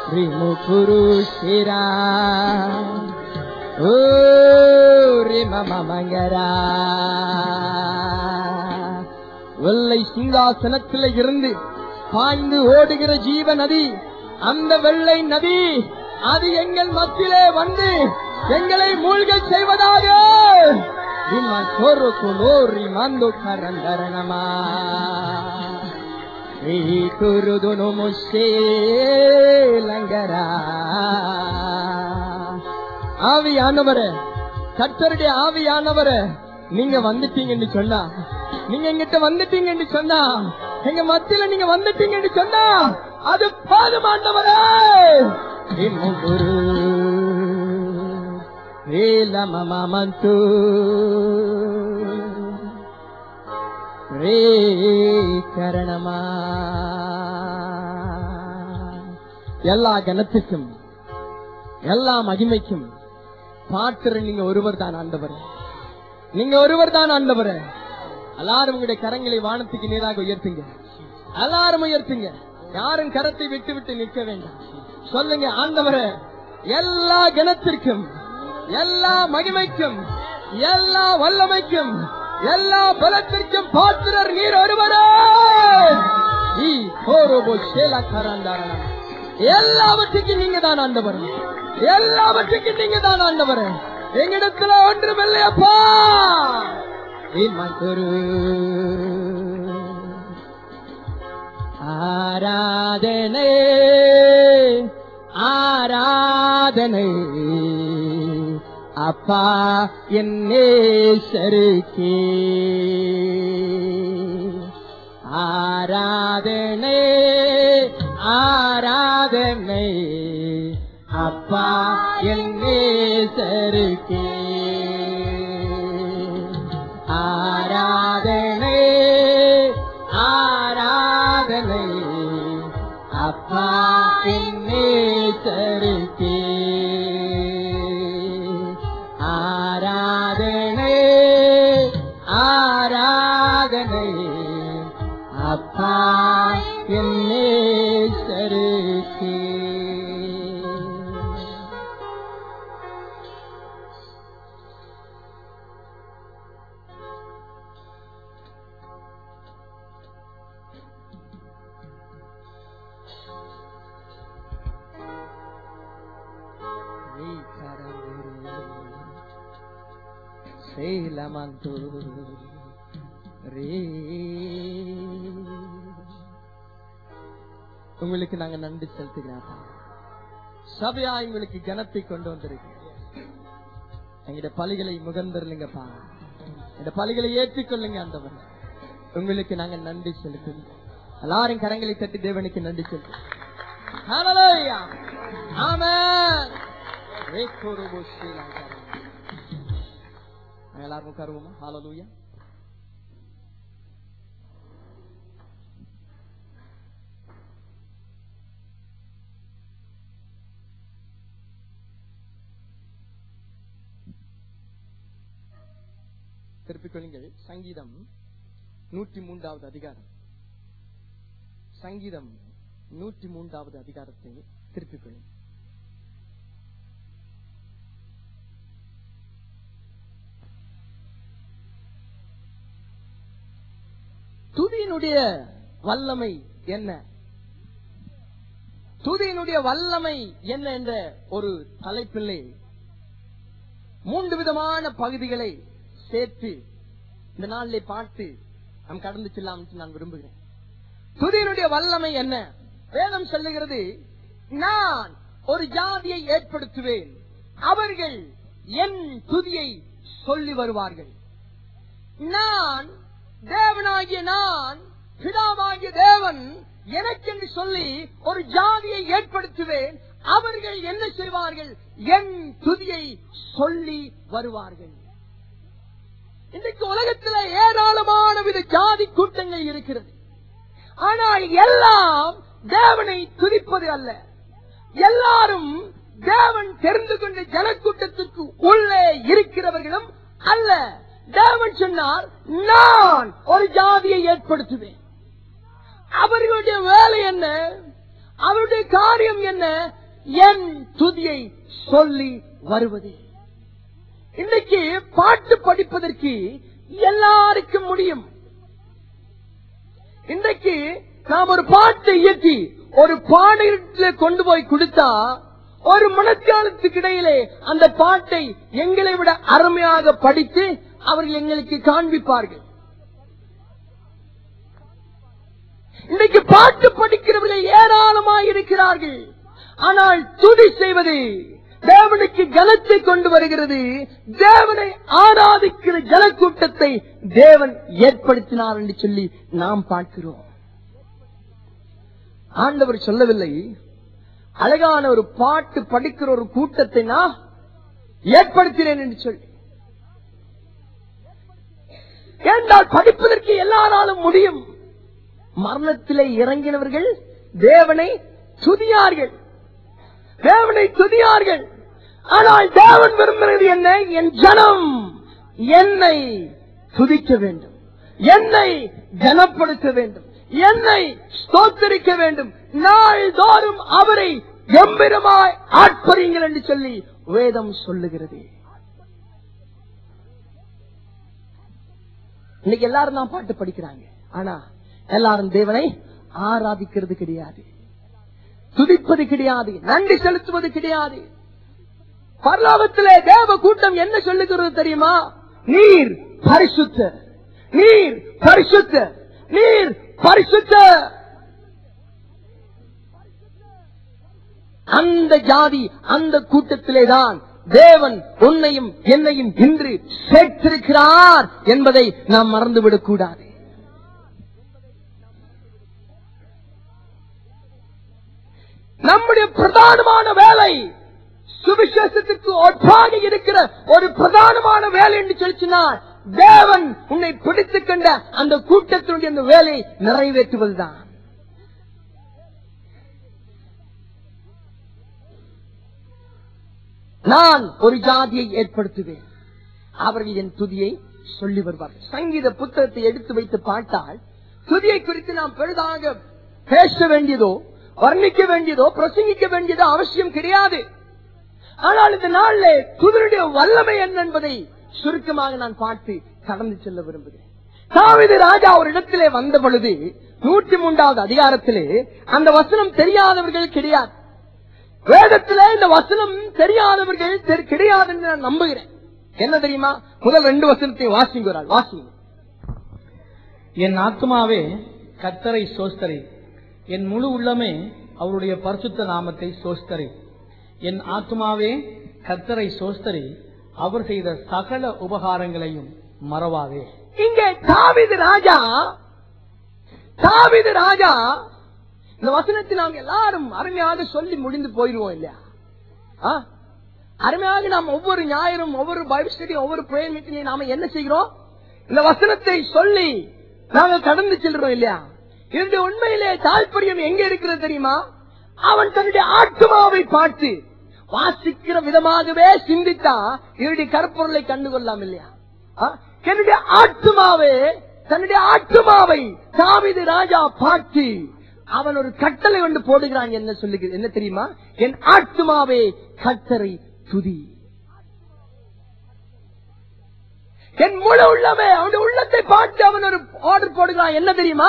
ரிமுகுரு சிரா ஓ ரிமமங்கரா வெள்ளை சிங்காசனத்தில் இருந்து பாய்ந்து ஓடுகிற ஜீவ நதி அந்த வெள்ளை நதி அது எங்கள் மத்தியிலே வந்து எங்களை மூழ்கச் செய்வதாக ரிம கோரு குலோரி மந்து கரந்தரணமா ಶ್ರೀ ಕುರುದುನು முஷேலங்கர ஆவியானவரே கர்த்தருடைய ஆவியானவரே நீங்க வந்துட்டீங்கன்னு சொன்னா நீங்க எங்கிட்ட வந்துட்டீங்கன்னு சொன்னா எங்க மத்தியில நீங்க வந்துட்டீங்கன்னு சொன்னா அது பாதுமாண்டவரே குரு வேல மமந்து ரே கரணமா எல்லா கனத்துக்கும் எல்லா மகிமைக்கும் பாட்டுற நீங்க ஒருவர் தான் ஆண்டவர் நீங்க ஒருவர் தான் ஆண்டவர் எல்லாரும் உங்களுடைய கரங்களை வானத்துக்கு நேராக உயர்த்துங்க எல்லாரும் உயர்த்துங்க யாரும் கரத்தை விட்டு விட்டு நிற்க வேண்டாம் சொல்லுங்க ஆண்டவரே எல்லா கனத்திற்கும் எல்லா மகிமைக்கும் எல்லா வல்லமைக்கும் எல்லா பலத்திற்கும் பாத்திரர் நீர் ஒருவரே ஈ கோரோபோ ஷேலா கராந்தாரணம். எல்லாவற்றுக்கும் நீங்க தான் ஆண்டவர் எல்லாவற்றுக்கும் நீங்க தான் ஆண்டவர் எங்கிடத்துல ஒன்றும் இல்லையப்பா குரு ஆராதனை ஆராதனை அப்பா என்னே சருக்கே ஆராதனை ஆராதனை அப்பா என்னே சருக்கே ஆராதனை ஆராதனை அப்பா என்னே சருக்கே ஆராதனை ஆராதனை அப்பா என்னே சருக்கே சேலமந்து ரே உங்களுக்கு நாங்க நன்றி செலுத்துகிறோம் சபையா உங்களுக்கு கனத்தை கொண்டு வந்திருக்கு எங்களுடைய பலிகளை முகந்தருளுங்கப்பா இந்த பலிகளை ஏற்றுக்கொள்ளுங்க ஆண்டவர் உங்களுக்கு நாங்க நன்றி செலுத்துங்க எல்லாரும் கரங்களை தட்டி தேவனுக்கு நன்றி செலுத்து Hallelujah. Amen. ரேக்கோரோபோ ஸ்ரீலங்கா. நாங்க எல்லாரும் உட்காருவோமா ஹalleluya திருப்பிக் கொள்ளுங்கள் சங்கீதம் நூற்றி மூன்றாவது அதிகாரம் சங்கீதம் நூற்றி மூன்றாவது அதிகாரத்தை திருப்பிக் கொள்ளுங்கள் துதியினுடைய வல்லமை என்ன துதியினுடைய வல்லமை என்ன என்ற ஒரு தலைப்பிலே மூன்று விதமான பகுதிகளை சேர்த்து இந்த நாளிலே பார்த்து நாம் கடந்து செல்லாம் என்று நான் விரும்புகிறேன் துதியினுடைய வல்லமை என்ன வேதம் சொல்லுகிறது நான் ஒரு ஜாதியை ஏற்படுத்துவேன் அவர்கள் என் துதியை சொல்லி வருவார்கள் நான் தேவனாகிய நான் பிதாவாகிய தேவன் எனக்கென்று சொல்லி ஒரு ஜாதியை ஏற்படுத்துவேன் அவர்கள் என்ன செய்வார்கள் என் துதியை சொல்லி வருவார்கள் இன்றைக்கு உலகத்தில் ஏராளமான வித ஜாதி கூட்டங்கள் இருக்கிறது ஆனால் எல்லாம் தேவனை துதிப்பது அல்ல எல்லாரும் தேவன் தெரிந்து கொண்ட ஜனக்கூட்டத்திற்கு உள்ளே இருக்கிறவர்களும் அல்ல தேவன் சொன்னார் நான் ஒரு ஜாதியை ஏற்படுத்துவேன் அவர்களுடைய வேலை என்ன அவருடைய காரியம் என்ன என் துதியை சொல்லி வருவது இன்னைக்கு பாட்டு படிப்பதற்கு எல்லாருக்கும் முடியும் இன்றைக்கு நாம் ஒரு பாட்டை இயற்றி ஒரு பாடல கொண்டு போய் கொடுத்தா ஒரு மனத்தியானத்துக்கு இடையிலே அந்த பாட்டை எங்களை விட அருமையாக படித்து அவர்கள் எங்களுக்கு காண்பிப்பார்கள் இன்னைக்கு பாட்டு படிக்கிறவர்கள் ஏராளமாக இருக்கிறார்கள் ஆனால் துதி செய்வது தேவனுக்கு கனத்தை கொண்டு வருகிறது தேவனை ஆராதிக்கிற ஜனக்கூட்டத்தை தேவன் ஏற்படுத்தினார் என்று சொல்லி நாம் பார்க்கிறோம் ஆண்டவர் சொல்லவில்லை அழகான ஒரு பாட்டு படிக்கிற ஒரு கூட்டத்தை நான் ஏற்படுத்தினேன் என்று சொல்லி ஏனென்றால் படிப்பதற்கு எல்லாராலும் முடியும் மரணத்திலே இறங்கினவர்கள் தேவனை துதியார்கள் தேவனை துதியார்கள் ஆனால் தேவன் விரும்புகிறது என்ன என் ஜனம் என்னை துதிக்க வேண்டும் என்னை கனப்படுத்த வேண்டும் என்னை ஸ்தோத்தரிக்க வேண்டும் நாள்தோறும் அவரை கம்பீரமாய் ஆட்பறிங்கள் என்று சொல்லி வேதம் சொல்லுகிறது இன்னைக்கு எல்லாரும் தான் பாட்டு படிக்கிறாங்க ஆனா எல்லாரும் தேவனை ஆராதிக்கிறது கிடையாது துதிப்பது கிடையாது நன்றி செலுத்துவது கிடையாது பரலோகத்திலே தேவ கூட்டம் என்ன சொல்லுகிறது தெரியுமா நீர் பரிசுத்த நீர் பரிசுத்த நீர் பரிசுத்த அந்த ஜாதி அந்த கூட்டத்திலே தான் தேவன் உன்னையும் என்னையும் இன்று சேர்த்திருக்கிறார் என்பதை நாம் மறந்துவிடக் கூடாது நம்முடைய பிரதானமான வேலை சுவிசேஷத்துக்கு ஒற்றாக இருக்கிற ஒரு பிரதானமான வேலை என்று சொல்லிச்சினால் தேவன் உன்னை பிடித்துக் கொண்ட அந்த கூட்டத்தினுடைய அந்த வேலையை நிறைவேற்றுவதுதான் நான் ஒரு ஜாதியை ஏற்படுத்துவேன் அவர்கள் என் துதியை சொல்லி வருவார்கள் சங்கீத புத்தகத்தை எடுத்து வைத்து பார்த்தால் துதியை குறித்து நாம் பெரிதாக பேச வேண்டியதோ வர்ணிக்க வேண்டியதோ பிரசங்கிக்க வேண்டியதோ அவசியம் கிடையாது ஆனால் இந்த நாளிலே துதருடைய வல்லமை என்ன என்பதை சுருக்கமாக நான் பார்த்து கடந்து செல்ல விரும்புகிறேன் தாவீது ராஜா ஒரு இடத்திலே வந்த பொழுது நூற்றி மூன்றாவது அதிகாரத்திலே அந்த வசனம் தெரியாதவர்கள் கிடையாது வேதத்திலே இந்த வசனம் தெரியாதவர்கள் தெரி- கிடையாது என்று நான் நம்புகிறேன் என்ன தெரியுமா முதல் ரெண்டு வசனத்தை வாசிங்க ஒரு ஆள் வாசிங்க என் ஆத்மாவே கத்தரை சோஸ்தரி என் முழு உள்ளமே அவருடைய பரிசுத்த நாமத்தை சோஸ்தரி என் ஆத்மாவே கத்தரை சோஸ்தரி அவர் செய்த சகல உபகாரங்களையும் மறவாதே இங்கே தாவீது ராஜா தாவீது ராஜா இந்த வசனத்தை நாம் எல்லாரும் அருமையாக சொல்லி முடிந்து போயிடுவோம் இல்லையா ஆ? அருமையாக நாம் ஒவ்வொரு ஞாயிறும் ஒவ்வொரு பைபிள் ஸ்டடி ஒவ்வொரு பிரேயர் மீட்டிங்லையும் நாம என்ன செய்கிறோம் இந்த வசனத்தை சொல்லி நாங்கள் கடந்து செல்றோம் இல்லையா இந்த உண்மையிலே தாற்பயம் எங்க இருக்கிறது தெரியுமா அவன் தன்னுடைய ஆத்மாவை பார்த்து வாசிக்கிற விதமாகவே சிந்தித்தா இவருடைய கருப்பொருளை கண்டுகொள்ளலாம் இல்லையா ஆ? என்னுடைய ஆத்மாவே தன்னுடைய ஆத்மாவை தாவீது ராஜா பார்த்து அவன் ஒரு கட்டளை கொண்டு போடுகிறான் என்ன சொல்லுகிறது என்ன தெரியுமா என் ஆத்மாவே கத்தரை துதி என் முழு உள்ளமே அவனுடைய உள்ளத்தை பார்த்து அவன் ஒரு ஆர்டர் போடுகிறான் என்ன தெரியுமா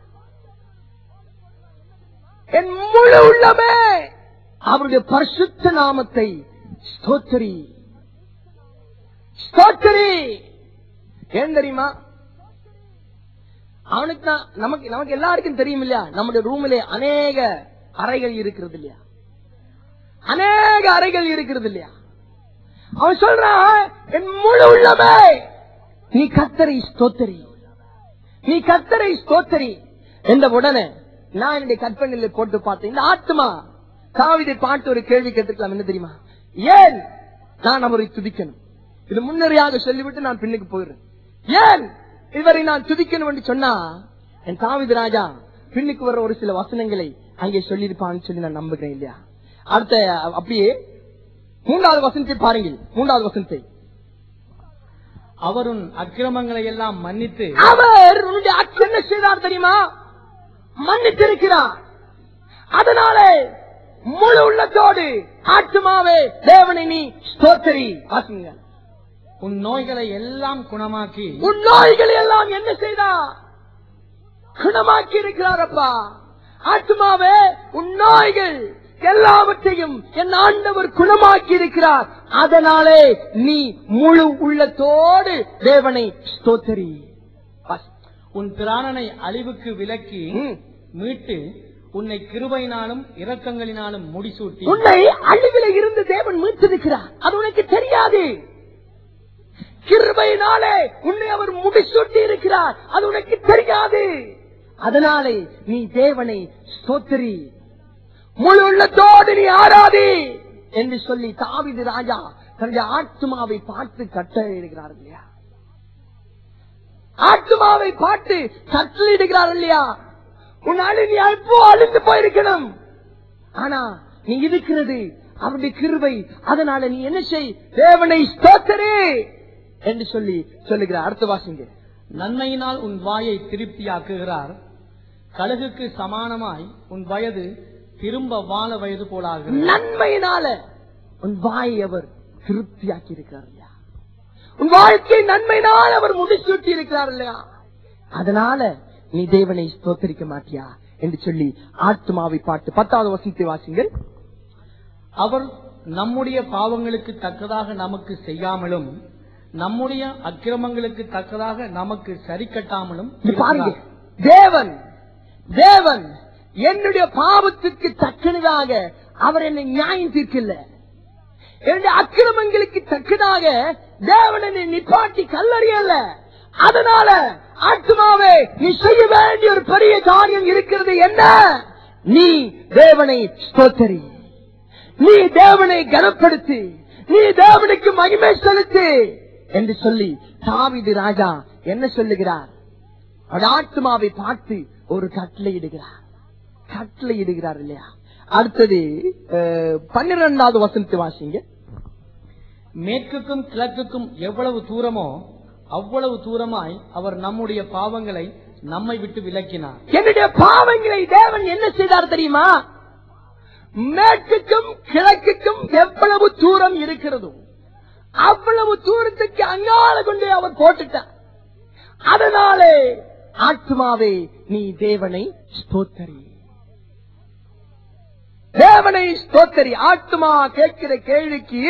என் முழு உள்ளமே அவருடைய பரிசுத்த நாமத்தை ஸ்தோத்திரி ஸ்தோத்திரி ஏன் தெரியுமா அவனுக்கு தான் நமக்கு நமக்கு எல்லாருக்கும் தெரியும் இல்லையா நம்முடைய ரூமிலே அநேக அறைகள் இருக்கிறது இல்லையா அநேக அறைகள் இருக்கிறது இல்லையா அவன் சொல்றான் என் முழு உள்ளமே நீ கத்தரை ஸ்தோத்தரி நீ கத்தரை ஸ்தோத்தரி என்ற உடனே நான் என்னுடைய கற்பனையில போட்டு பார்த்தேன் இந்த ஆத்மா தாவிதை பார்த்து ஒரு கேள்வி கேட்டுக்கலாம் என்ன தெரியுமா ஏன் நான் அவரை துதிக்கணும் இது முன்னரையாக சொல்லிவிட்டு நான் பின்னுக்கு போயிடுறேன் ஏன் இவரை நான் துதிக்கணும் என்று சொன்னா என் தாவித ராஜா பின்னுக்கு வர ஒரு சில வசனங்களை அங்கே சொல்லியிருப்பான்னு சொல்லி நான் நம்புகிறேன் இல்லையா அடுத்த அப்படியே மூன்றாவது வசனத்தை பாருங்கள் மூன்றாவது வசனத்தை அவருன் அக்கிரமங்களை எல்லாம் மன்னித்து அவர் உன்னுடைய அச்சு என்ன செய்தார் தெரியுமா மன்னித்திருக்கிறார் அதனாலே முழு உள்ளத்தோடு ஆத்துமாவே தேவனை நீ ஸ்தோத்திரி வாசிங்க உன் நோய்களை எல்லாம் குணமாக்கி உன் நோய்களை எல்லாம் என்ன செய்தா குணமாக்கி இருக்கிறாரப்பா ஆத்மாவே உன் நோய்கள் எல்லாவற்றையும் என் ஆண்டவர் குணமாக்கி இருக்கிறார் அதனாலே நீ முழு உள்ளத்தோடு தேவனை ஸ்தோத்தரி வாசி. உன் பிராணனை அழிவுக்கு விலக்கி ம். மீட்டு உன்னை கிருபையினாலும் இரக்கங்களினாலும் முடிசூட்டி உன்னை அழிவில இருந்து தேவன் மீட்டிருக்கிறார் அது உனக்கு தெரியாது கிருபையினாலே உன்னை அவர் முடிசூட்டி இருக்கிறார் அது உனக்கு தெரியாது அதனாலே நீ தேவனை ஸ்தோத்திரி முழு உள்ளத்தோடு நீ ஆராதி என்று சொல்லி தாவிது ராஜா தன்னுடைய ஆத்மாவை பார்த்து கட்டளையிடுகிறார் இல்லையா ஆத்மாவை பார்த்து கட்டளையிடுகிறார் இல்லையா உன் அழி நீ அல்போ அழிந்து போயிருக்கணும் ஆனா நீ இருக்கிறது அவருடைய கிருபை அதனால நீ என்ன செய் தேவனை ஸ்தோத்தரே என்று சொல்லி சொல்லுகிறார் அடுத்த வாசிங்க நன்மையினால் உன் வாயை திருப்தியாக்குகிறார் கழுகுக்கு சமானமாய் உன் வயது திரும்ப வாழ வயது போலாகிறது நன்மையினால உன் வாயை அவர் திருப்தியாக்கி இருக்கிறார் இல்லையா உன் வாழ்க்கை நன்மையினால் அவர் முடிசூட்டி இருக்கிறார் இல்லையா அதனால நீ தேவனை ஸ்தோத்தரிக்க மாட்டியா என்று சொல்லி ஆத்மாவை பாட்டு பத்தாவது வசனத்தை வாசிங்கள் அவர் நம்முடைய பாவங்களுக்கு தக்கதாக நமக்கு செய்யாமலும் நம்முடைய அக்கிரமங்களுக்கு தக்கதாக நமக்கு சரி கட்டாமலும் இங்க பாருங்க இருக்கிறார். தேவன் தேவன் என்னுடைய பாவத்துக்கு தக்கனதாக அவர் என்னை நியாயம் தீர்க்கல என்னுடைய அக்கிரமங்களுக்கு தக்கதாக தேவன் என்னை நிப்பாட்டி கல்லறியல்ல அதனால ஆத்மாவே நீ செய்ய வேண்டிய ஒரு பெரிய காரியம் இருக்கிறது என்ன நீ தேவனை ஸ்தோத்தரி நீ தேவனை கனப்படுத்து நீ தேவனுக்கு மகிமை செலுத்து என்று சொல்லி தாவீது ராஜா என்ன சொல்லுகிறார் அவர் ஆத்மாவை பார்த்து ஒரு கட்டளை இடுகிறார் கட்டளை இடுகிறார் இல்லையா அடுத்தது அஹ், பன்னிரெண்டாவது வசனத்தை வாசிங்க மேற்குக்கும் கிழக்குக்கும் எவ்வளவு தூரமோ அவ்வளவு தூரமாய் அவர் நம்முடைய பாவங்களை நம்மை விட்டு விலக்கினார் என்னுடைய பாவங்களை தேவன் என்ன செய்தார் தெரியுமா மேற்குக்கும் கிழக்குக்கும் எவ்வளவு தூரம் இருக்கிறதோ அவ்வளவு தூரத்துக்கு அங்கால கொண்டு அவர் போட்டுட்டார் அதனாலே ஆத்மாவே நீ தேவனை ஸ்தோத்தரி தேவனை ஸ்தோத்தரி ஆத்மா கேட்கிற கேள்விக்கு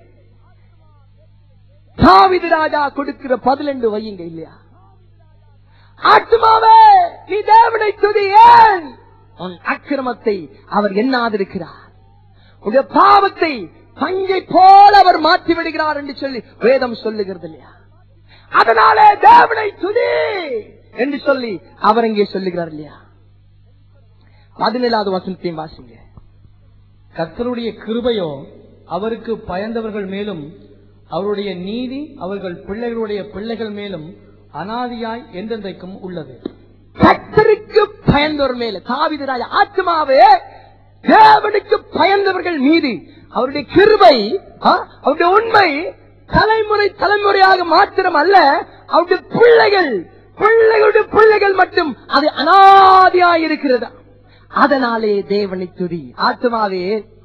தாவிது ராஜா கொடுக்கிற பதிலெண்டு வையுங்க இல்லையா ஆத்மாவே நீ தேவனை துதி ஏன் உன் அக்கிரமத்தை அவர் எண்ணாதிருக்கிறார் உடைய பாவத்தை பங்கை போல அவர் மாற்றி விடுகிறார் என்று சொல்லி வேதம் சொல்லுகிறது இல்லையா அதனாலே தேவனை துதி என்று சொல்லி அவர் இங்கே சொல்லுகிறார் இல்லையா பதினேழாவது வசனத்தையும் வாசிங்க கர்த்தருடைய கிருபையோ அவருக்கு பயந்தவர்கள் மேலும் அவருடைய நீதி அவர்கள் பிள்ளைகளுடைய பிள்ளைகள் மேலும் அனாதியாய் என்றென்றைக்கும் உள்ளது கத்தருக்கு பயந்தவர் மேல தாவிது ராஜா ஆத்மாவே தேவனுக்கு பயந்தவர்கள் மீது அவருடைய கிருபை ஆ, அவருடைய உண்மை தலைமுறை தலைமுறையாக மாத்திரம் அல்ல அவருடைய பிள்ளைகள் பிள்ளைகளுடைய பிள்ளைகள் மட்டும் அது அனாதியாய் இருக்கிறது அதனாலே தேவனை துதி ஆத்மாவே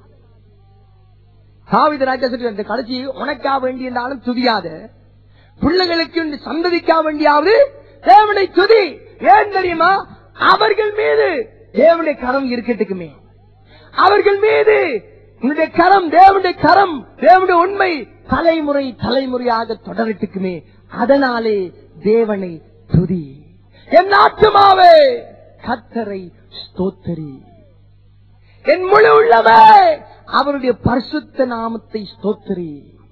தாவித ராஜா சொல்லி அந்த கடைசி உனக்கா வேண்டியிருந்தாலும் துதியாத பிள்ளைகளுக்கு இந்த சந்ததிக்கா வேண்டியாவது தேவனை துதி ஏன் தெரியுமா அவர்கள் மீது தேவனுடைய கரம் இருக்கட்டுக்குமே அவர்கள் மீது உன்னுடைய கரம் தேவனுடைய கரம் தேவனுடைய உண்மை தலைமுறை தலைமுறையாக தொடரட்டுக்குமே அதனாலே தேவனை துதி என் ஆத்துமாவே கத்தரை ஸ்தோத்தரி என் முழு உள்ளவே அவருடைய பரிசுத்த நாமத்தை ஸ்தோத்திரி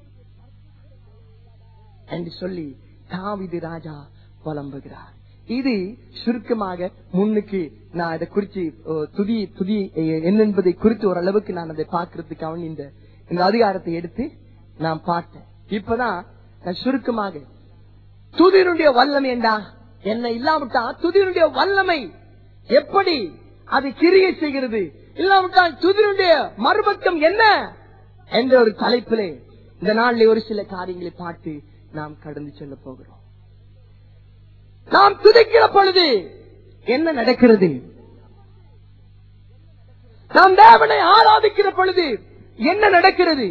என்று சொல்லி தாவிது ராஜா புலம்புகிறார் இது சுருக்கமாக முன்னுக்கு நான் இதை குறிச்சு அஹ், துதி துதி அஹ், என்ன என்பதை குறித்து ஓரளவுக்கு நான் அதை பார்க்கறதுக்காக இந்த இந்த அதிகாரத்தை எடுத்து நான் பார்த்தேன் இப்பதான் நான் சுருக்கமாக துதியினுடைய வல்லமை என்றா என்ன இல்லாவிட்டா துதியினுடைய வல்லமை எப்படி அது கிரியை செய்கிறது இல்லாவிட்டால் துதியினுடைய மறுபக்கம் என்ன என்ற ஒரு தலைப்பிலே இந்த நாளிலே ஒரு சில காரியங்களை பார்த்து நாம் கடந்து செல்ல போகிறோம் நாம் துதிக்கிற பொழுது என்ன நடக்கிறது நாம் தேவனை ஆராதிக்கிற பொழுது என்ன நடக்கிறது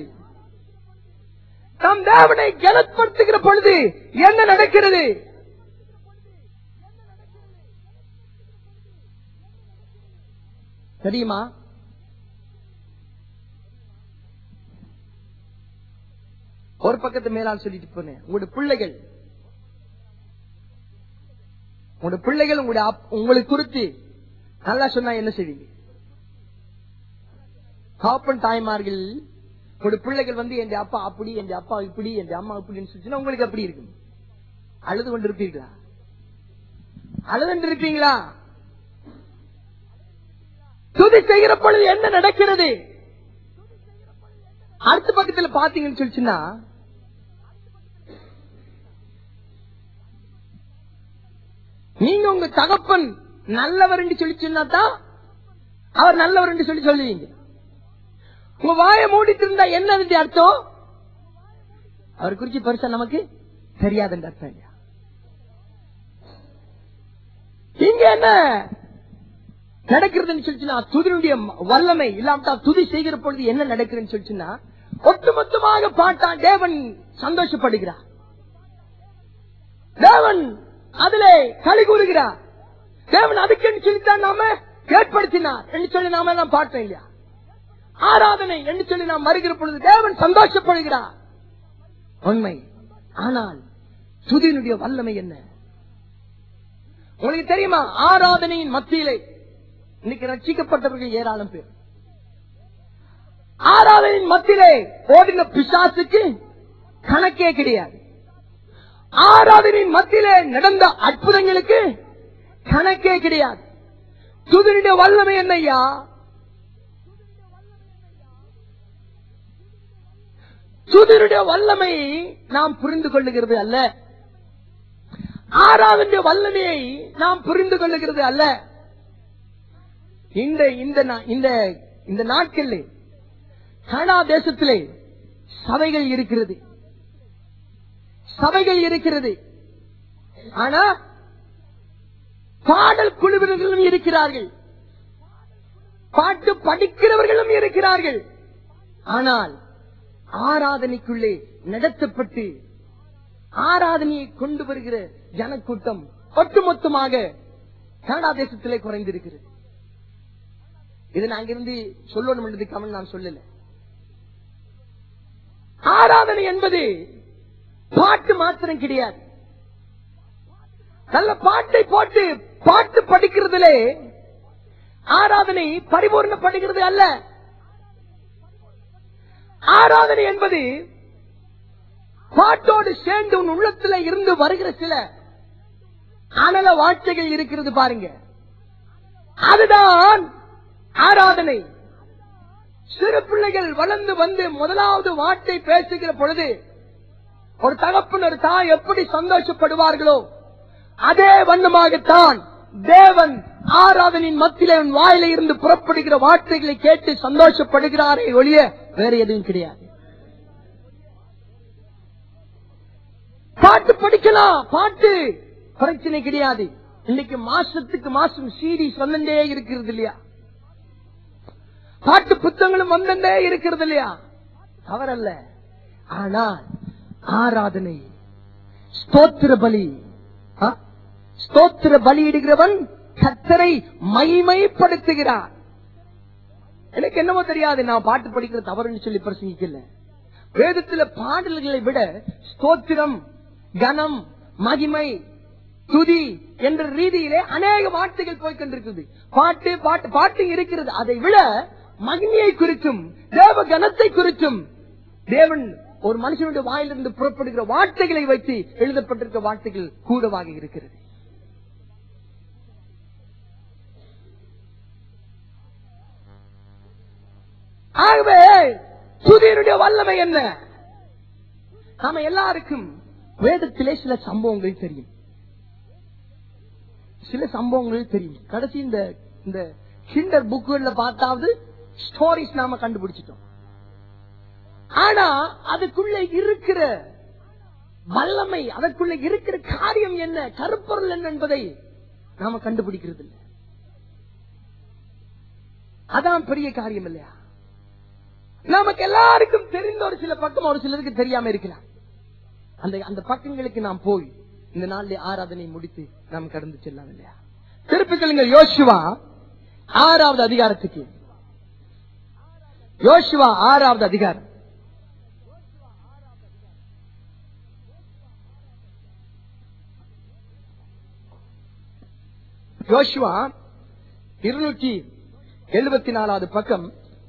நாம் தேவனை கனப்படுத்துகிற பொழுது என்ன நடக்கிறது தெரியுமா ஒரு பக்கத்து மேலால் சொல்லிட்டு போனேன் உங்களுடைய பிள்ளைகள் உங்களுடைய பிள்ளைகள் உங்களுடைய அப்- உங்களை குறித்து நல்லா சொன்னா என்ன செய்வீங்க காப்பன் தாய்மார்கள் ஒரு பிள்ளைகள் வந்து என் அப்பா அப்படி என் அப்பா இப்படி என் அம்மா இப்படின்னு சொல்லிச்சுன்னா உங்களுக்கு அப்படி இருக்கும் அழுது கொண்டு இருப்பீங்களா அழுது கொண்டு இருப்பீங்களா துதி செய்கிற பொழுது என்ன நடக்கிறது அடுத்த பக்கத்துல பாத்தீங்கன்னு சொல்லிச்சுன்னா நீங்க உங்க தகப்பன் நல்லவர் என்று சொல்லி சொன்னா தான் அவர் நல்லவர் என்று சொல்லி சொல்லுவீங்க உங்க வாயை மூடிட்டு இருந்தா என்ன அதுக்கு அர்த்தம் அவர் குறிச்சு பெருசா நமக்கு தெரியாதுன்ற அர்த்தம் இல்லையா இங்க என்ன நடக்கிறதுன்னு சொல்லிச்சுன்னா துதினுடைய வல்லமை இல்லாமட்டா துதி செய்கிற பொழுது என்ன நடக்குதுன்னு சொல்லிச்சுன்னா ஒட்டுமொத்தமாக பாட்டான் தேவன் சந்தோஷப்படுகிறார் தேவன் அதிலே களி கூறுகிறார் தேவன் அதுக்கு சொல்லித்தான் நாம ஏற்படுத்தினார் என்று சொல்லி நாம எல்லாம் பாட்டோம் இல்லையா ஆராதனை என்று சொல்லி நாம் வருகிற பொழுது தேவன் சந்தோஷப்படுகிறார் உண்மை ஆனால் துதியினுடைய வல்லமை என்ன உங்களுக்கு தெரியுமா ஆராதனையின் மத்தியிலே இன்னைக்கு ரட்சிக்கப்பட்டவர்கள் ஏராளம் பேர் ஆராதனையின் மத்தியிலே ஓடின பிசாசுக்கு கணக்கே கிடையாது ஆராதனையின் மத்தியிலே நடந்த அற்புதங்களுக்கு கணக்கே கிடையாது துதினுடைய வல்லமை என்னையா துதினுடைய வல்லமை நாம் புரிந்து கொள்ளுகிறது அல்ல ஆறாவதுடைய வல்லமையை நாம் புரிந்து கொள்ளுகிறது அல்ல இந்த இந்த நா- இந்த இந்த நாட்களில் கனடா தேசத்திலே சபைகள் இருக்கிறது சபைகள் இருக்கிறது ஆனா பாடல் குழுவினர்களும் இருக்கிறார்கள் பாட்டு படிக்கிறவர்களும் இருக்கிறார்கள் ஆனால் ஆராதனைக்குள்ளே நடத்தப்பட்டு ஆராதனையை கொண்டு வருகிற ஜனக்கூட்டம் ஒட்டுமொத்தமாக கனடா தேசத்திலே குறைந்திருக்கிறது இது நான் அங்கிருந்து சொல்லணும் என்றதுக்கு நான் சொல்லல ஆராதனை என்பது பாட்டு மாத்திரம் கிடையாது நல்ல பாட்டை போட்டு பாட்டு படிக்கிறதுலே ஆராதனை பரிபூர்ணப்படுகிறது அல்ல ஆராதனை என்பது பாட்டோடு சேர்ந்து உன் உள்ளத்துல இருந்து வருகிற சில அனல வார்த்தைகள் இருக்கிறது பாருங்க அதுதான் ஆராதனை சிறு பிள்ளைகள் வளர்ந்து வந்து முதலாவது வார்த்தை பேசுகிற பொழுது ஒரு தகப்பன் ஒரு தாய் எப்படி சந்தோஷப்படுவார்களோ அதே வண்ணமாகத்தான் தேவன் ஆராதனின் மத்தியிலே உன் வாயில இருந்து புறப்படுகிற வார்த்தைகளை கேட்டு சந்தோஷப்படுகிறாரே ஒழிய வேற எதுவும் கிடையாது பாட்டு படிக்கலாம் பாட்டு பிரச்சனை கிடையாது இன்னைக்கு மாசத்துக்கு மாசம் சீரிஸ் வந்துட்டே இருக்கிறது இல்லையா பாட்டு புத்தகங்களும் வந்துட்டே இருக்கிறது இல்லையா தவறல்ல ஆனால் ஆராதனை ஸ்தோத்திர பலி ஆ? ஸ்தோத்திர பலியிடுகிறவன் கத்தரை மைமைப்படுத்துகிறார் எனக்கு என்னமோ தெரியாது நான் பாட்டு படிக்கிற தவறுன்னு சொல்லி பிரசங்கிக்கல வேதத்துல பாடல்களை விட ஸ்தோத்திரம் கனம் மகிமை துதி என்ற ரீதியிலே அநேக வார்த்தைகள் போய் கொண்டிருக்கிறது பாட்டு பாட்டு பாட்டு இருக்கிறது அதை விட மகிமையை குறித்தும் தேவ கனத்தை குறித்தும் தேவன் ஒரு மனுஷனுடைய வாயிலிருந்து புறப்படுகிற வார்த்தைகளை வைத்து எழுதப்பட்டிருக்க வார்த்தைகள் கூடவாக இருக்கிறது ஆகவே துதியனுடைய வல்லமை என்ன நாம எல்லாருக்கும் வேதத்திலே சில சம்பவங்கள் தெரியும் சில சம்பவங்கள் தெரியும் கடைசி இந்த இந்த கிண்டர் புக்குல பார்த்தாவது ஸ்டோரிஸ் நாம கண்டுபிடிச்சிட்டோம் ஆனா அதுக்குள்ள இருக்கிற வல்லமை அதற்குள்ள இருக்கிற காரியம் என்ன கருப்பொருள் என்ன என்பதை நாம கண்டுபிடிக்கிறது இல்லை அதான் பெரிய காரியம் இல்லையா நமக்கு எல்லாருக்கும் தெரிந்த ஒரு சில பக்கம் ஒரு சிலருக்கு தெரியாம இருக்கலாம் அந்த அந்த பக்கங்களுக்கு நாம் போய் இந்த நாளில் ஆராதனை முடித்து நாம் கடந்து செல்லலாம் இல்லையா திருப்பி சொல்லுங்கள் யோசுவா ஆறாவது அதிகாரத்துக்கு யோசுவா ஆறாவது அதிகாரம் யோசுவா இருநூற்றி எழுபத்தி நாலாவது பக்கம்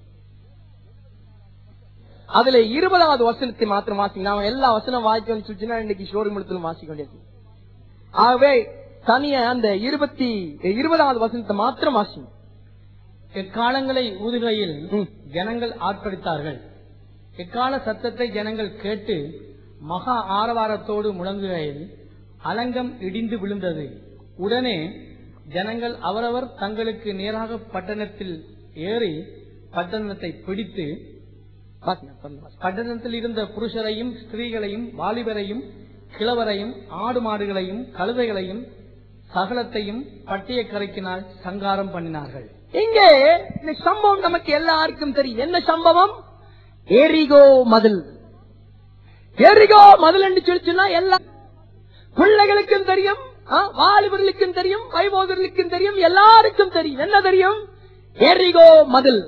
அதுல இருபதாவது வசனத்தை மாத்திரம் வாசிங்க நாம எல்லா வசனம் வாசிக்கணும்னு சொல்லிச்சுன்னா இன்னைக்கு ஷோரூம் எடுத்து வாசிக்க வேண்டியது ஆகவே தனிய அந்த இருபத்தி இருபதாவது வசனத்தை மாத்திரம் வாசிங்க எக்காலங்களை ஊதுகையில் ம். ஜனங்கள் ஆர்ப்பரித்தார்கள் எக்கால சத்தத்தை ஜனங்கள் கேட்டு மகா ஆரவாரத்தோடு முழங்குகையில் அலங்கம் இடிந்து விழுந்தது உடனே ஜனங்கள் அவரவர் தங்களுக்கு நேராக பட்டணத்தில் ஏறி பட்டணத்தை பிடித்து வாசிங்க, தொடர்ந்து வாசிங்க. பட்டணத்தில் இருந்த புருஷரையும் ஸ்திரீகளையும் வாலிபரையும் கிழவரையும் ஆடு மாடுகளையும் கழுதைகளையும் சகலத்தையும் பட்டிய கரைக்கினால் சங்காரம் பண்ணினார்கள் இங்கே இந்த சம்பவம் நமக்கு எல்லாருக்கும் தெரியும் என்ன சம்பவம் எரிகோ மதில் எரிகோ மதில் என்று சொல்லி சொன்னா எல்லா பிள்ளைகளுக்கும் தெரியும் ஆ, வாலிபர்களுக்கும் தெரியும் வைபோகர்களுக்கும் தெரியும் எல்லாருக்கும் தெரியும் என்ன தெரியும் எரிகோ மதில்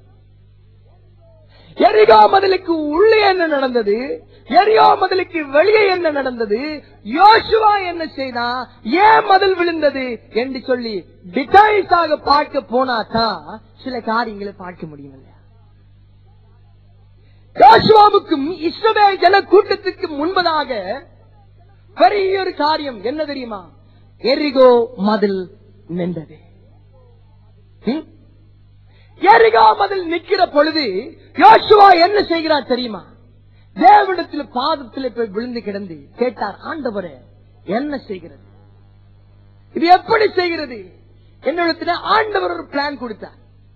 எரிகோ மதிலுக்கு உள்ளே என்ன நடந்தது எரிகோ மதிலுக்கு வெளியே என்ன நடந்தது யோசுவா என்ன செய்தா ஏன் மதில் விழுந்தது என்று சொல்லி டிடைல்ஸாக பார்க்க போனா தான் சில காரியங்களை பார்க்க முடியும் இல்லையா யோசுவாவுக்கும் இஸ்ரவேல் ஜன கூட்டத்துக்கு முன்பதாக பெரிய ஒரு காரியம் என்ன தெரியுமா எரிகோ மதில் நின்றது ம்? எரிகோ மதில் நிக்கிற பொழுது யோசுவா என்ன செய்கிறார் தெரியுமா தேவனிடத்தில் பாதத்தில் போய் விழுந்து கிடந்து கேட்டார் ஆண்டவரே என்ன செய்கிறது இது எப்படி செய்கிறது என்னிடத்துல ஆண்டவர் ஒரு பிளான் கொடுத்தார்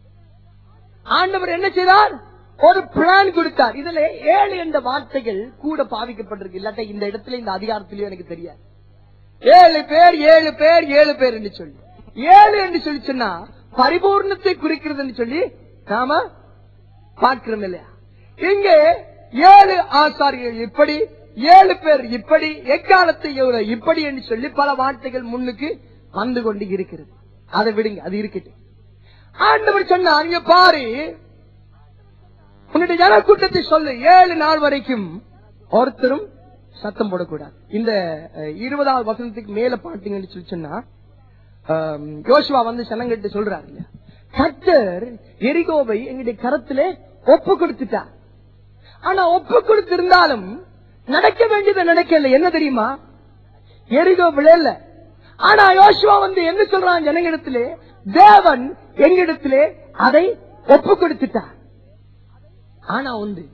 ஆண்டவர் என்ன செய்தார் ஒரு பிளான் கொடுத்தார் இதுல ஏழு என்ற வார்த்தைகள் கூட பாவிக்கப்பட்டிருக்கு இல்லாட்ட இந்த இடத்துல இந்த அதிகாரத்திலயும் எனக்கு தெரியாது ஏழு பேர் ஏழு பேர் ஏழு பேர் என்று சொல்லி ஏழு என்று சொல்லி சொன்னா பரிபூர்ணத்தை குறிக்கிறதுன்னு சொல்லி நாம பார்க்கிறோம் இல்லையா இங்கே ஏழு ஆசாரியர்கள் இப்படி ஏழு பேர் இப்படி எக்காலத்தை எவ்வளவு இப்படி என்று சொல்லி பல வார்த்தைகள் முன்னுக்கு வந்து கொண்டு இருக்கிறது அதை விடுங்க அது இருக்கட்டும் ஆண்டவர் சொன்னார் இங்க பாரு உன்னுடைய ஜனக்கூட்டத்தை சொல்லு ஏழு நாள் வரைக்கும் ஒருத்தரும் சத்தம் போடக்கூடாது இந்த அஹ், இருபதாவது வசனத்துக்கு மேல பாத்தீங்கன்னு சொல்லி சொன்னா ஆம், யோசுவா வந்து சனங்கிட்ட சொல்றாரு இல்லையா கர்த்தர் எரிகோவை எங்களுடைய கரத்திலே ஒப்பு கொடுத்துட்டார் ஆனா ஒப்பு கொடுத்திருந்தாலும் நடக்க வேண்டியது நடக்கல என்ன தெரியுமா எரிகோ விளையல ஆனா யோசுவா வந்து என்ன சொல்றான் ஜனங்களிடத்திலே தேவன் எங்களிடத்திலே அதை ஒப்பு கொடுத்துட்டார் ஆனா உண்டு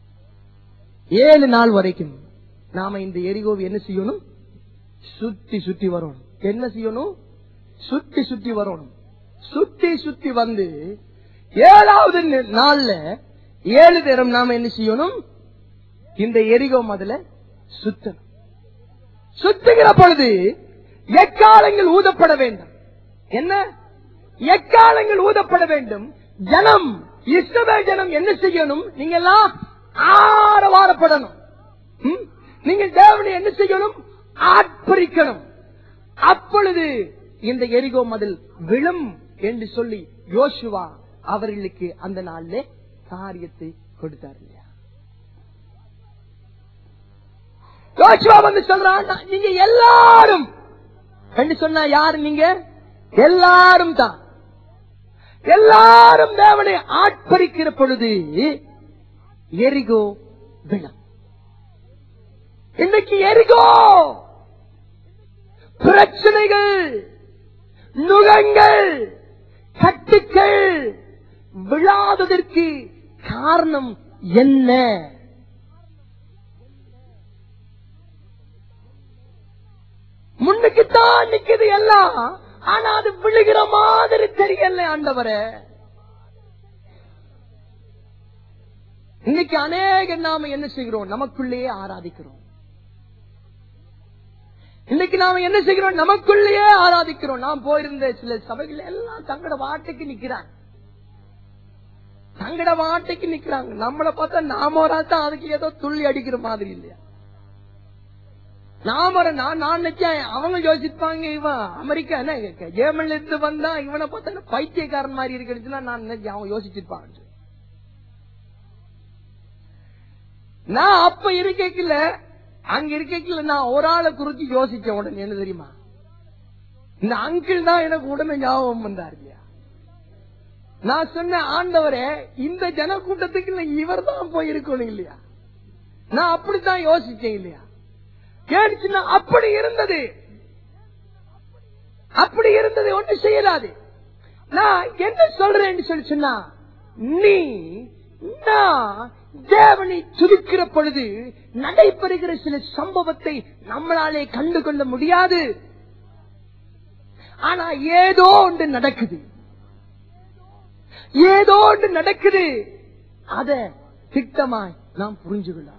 ஏழு நாள் வரைக்கும் நாம இந்த எரிகோவை என்ன செய்யணும் சுத்தி சுத்தி வரணும் என்ன செய்யணும் சுத்தி சுத்தி வரணும் சுத்தி சுத்தி வந்து ஏழாவது நி- நாள்ல ஏழு நேரம் நாம என்ன செய்யணும் இந்த எரிகோ மதுல சுத்தணும் சுத்துகிற பொழுது எக்காலங்கள் ஊதப்பட வேண்டும் என்ன எக்காலங்கள் ஊதப்பட வேண்டும் ஜனம் இஸ்ரவேல் ஜனம் என்ன செய்யணும் நீங்க எல்லாம் ஆரவாரப்படணும் ம்? நீங்கள் தேவனை என்ன செய்யணும் ஆட்பரிக்கணும் அப்பொழுது இந்த எரிகோ மதில் விழும் என்று சொல்லி யோசுவா அவர்களுக்கு அந்த நாளிலே காரியத்தை கொடுத்தார் இல்லையா யோசுவா வந்து சொல்றான் "நான்- நீங்க எல்லாரும் என்று சொன்னா யாரு நீங்க எல்லாரும் தான் எல்லாரும் தேவனை ஆட்பரிக்கிற பொழுது எரிகோ விழும் இன்னைக்கு எரிகோ பிரச்சனைகள் நுகங்கள் கட்டுக்கள் விழாததற்கு காரணம் என்ன முன்னுக்குத்தான் நிக்குது எல்லாம் ஆனா அது விழுகிற மாதிரி தெரியல ஆண்டவரே இன்னைக்கு அநேக நாம என்ன செய்கிறோம் நமக்குள்ளேயே ஆராதிக்கிறோம் இன்னைக்கு நாம என்ன செய்கிறோம் நமக்குள்ளேயே ஆராதிக்கிறோம் நாம் போயிருந்த சில சபைகள் எல்லாம் தங்களோட வாட்டுக்கு நிக்கிறாங்க தங்கட வாட்டைக்கு நிக்கிறாங்க நம்மள பார்த்தா நாம ஒரு ஆள் தான் அதுக்கு ஏதோ துள்ளி அடிக்கிற மாதிரி இல்லையா நாம ஒரு- நான் நான் நினைச்சேன் அவங்க யோசிப்பாங்க இவன் அமெரிக்கா என்ன ஜெர்மன்ல இருந்து வந்தா இவனை பார்த்தா பைத்தியக்காரன் மாதிரி இருக்குன்னு நான் நினைச்சேன் அவன் யோசிச்சிருப்பான் நான் அப்ப இருக்கல அங்க இருக்கல நான் ஒரு ஆளை குறிச்சு யோசிச்ச உடனே என்ன தெரியுமா இந்த அங்கிள் தான் எனக்கு உடனே ஞாபகம் வந்தார் இல்லையா நான் சொன்ன ஆண்டவரே இந்த ஜன கூட்டத்துக்கு இவர் தான் போயிருக்கணும் இல்லையா நான் அப்படித்தான் யோசிச்சேன் இல்லையா ஏன்னுச்சுன்னா அப்படி இருந்தது அப்படி இருந்தது ஒண்ணு செய்யலாது நான் என்ன சொல்றேன்னு சொல்லி சொன்னா நீ நான் தேவனை துதிக்கிற பொழுது நடைபெறுகிற சில சம்பவத்தை நம்மளாலே கண்டு கொள்ள முடியாது ஆனா ஏதோ ஒன்று நடக்குது ஏதோ ஒன்று நடக்குது அத திட்டமாய் நாம் புரிஞ்சுக்கலாம்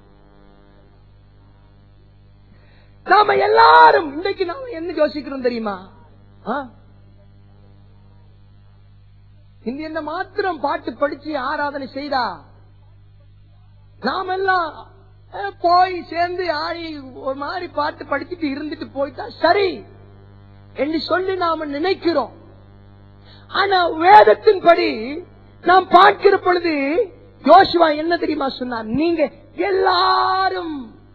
நாம எல்லாரும் இன்னைக்கு நாம என்ன யோசிக்கிறோம் தெரியுமா ஆ? இந்த என்ன மாத்திரம் பாட்டு படிச்சு ஆராதனை செய்தா நாம எல்லாம் அஹ், போய் சேர்ந்து ஆடி ஒரு மாதிரி பாட்டு படிச்சுட்டு இருந்துட்டு போயிட்டா சரி என்று சொல்லி நாம நினைக்கிறோம் ஆனா வேதத்தின்படி நாம் பார்க்கிற பொழுது யோசுவா என்ன தெரியுமா சொன்னார் நீங்க எல்லாரும்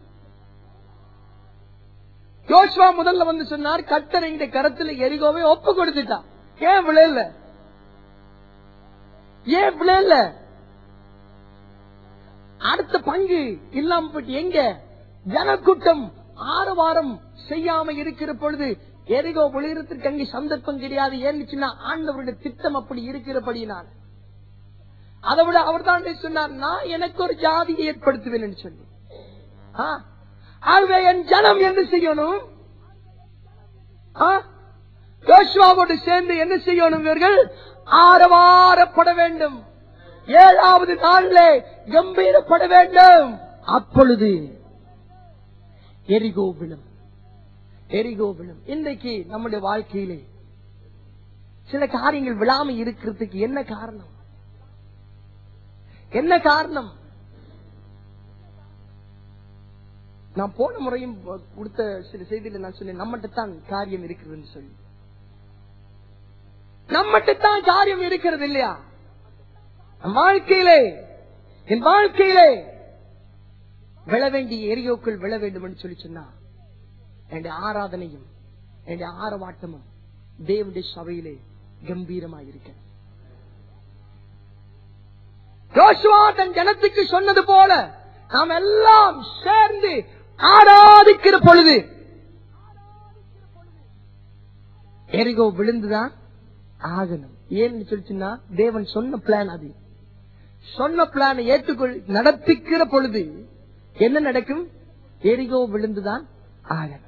யோசுவா முதல்ல வந்து சொன்னார் கத்தர் இந்த கரத்துல எரிகோவை ஒப்பு கொடுத்துட்டான் ஏன் விளையல ஏன் விளையல அடுத்த பங்கு இல்லாம போயிட்டு எங்க ஜனக்கூட்டம் ஆரவாரம் செய்யாம இருக்கிற பொழுது எரிகோ விழுகிறதுக்கு அங்கே சந்தர்ப்பம் கிடையாது ஏன்னுச்சுன்னா ஆண்டவருடைய திட்டம் அப்படி இருக்கிறபடியினால் அதை விட அவர் தான் சொன்னார் நான் எனக்கு ஒரு ஜாதியை ஏற்படுத்துவேன் சொல்லி ஆ? ஆகவே என் ஜனம் என்ன செய்யணும் ஆ? யோசுவாவோடு சேர்ந்து என்ன செய்யணும் இவர்கள் ஆரவாரப்பட வேண்டும் ஏழாவது நாள்ல கம்பீரப்பட வேண்டும் அப்பொழுது எரிகோ விழும் எரிகோ விழும் இன்றைக்கு நம்முடைய வாழ்க்கையிலே சில காரியங்கள் விழாம இருக்கிறதுக்கு என்ன காரணம் என்ன காரணம் நான் போன முறையும் கொடுத்த சில செய்தியில நான் சொன்னேன் நம்மகிட்ட தான் காரியம் இருக்கிறதுன்னு சொல்லி நம்மகிட்ட தான் காரியம் இருக்கிறது இல்லையா என் வாழ்க்கையிலே என் வாழ்க்கையிலே விழ வேண்டிய எரியோக்கள் விழ வேண்டும் என்று சொல்லி சொன்னா என்னுடைய ஆராதனையும் என்னுடைய ஆரவாட்டமும் தேவனுடைய சபையிலே கம்பீரமாயிருக்க யோசுவா தன் ஜனத்துக்கு சொன்னது போல நாம் எல்லாம் சேர்ந்து ஆராதிக்கிற பொழுது எரிகோ விழுந்துதான் ஆகணும் ஏன்னு சொல்லிச்சுன்னா தேவன் சொன்ன பிளான் அது சொன்ன பிளானை ஏற்றுக்கொள் நடத்திக்கிற பொழுது என்ன நடக்கும் எரிகோ விழுந்துதான் ஆகணும்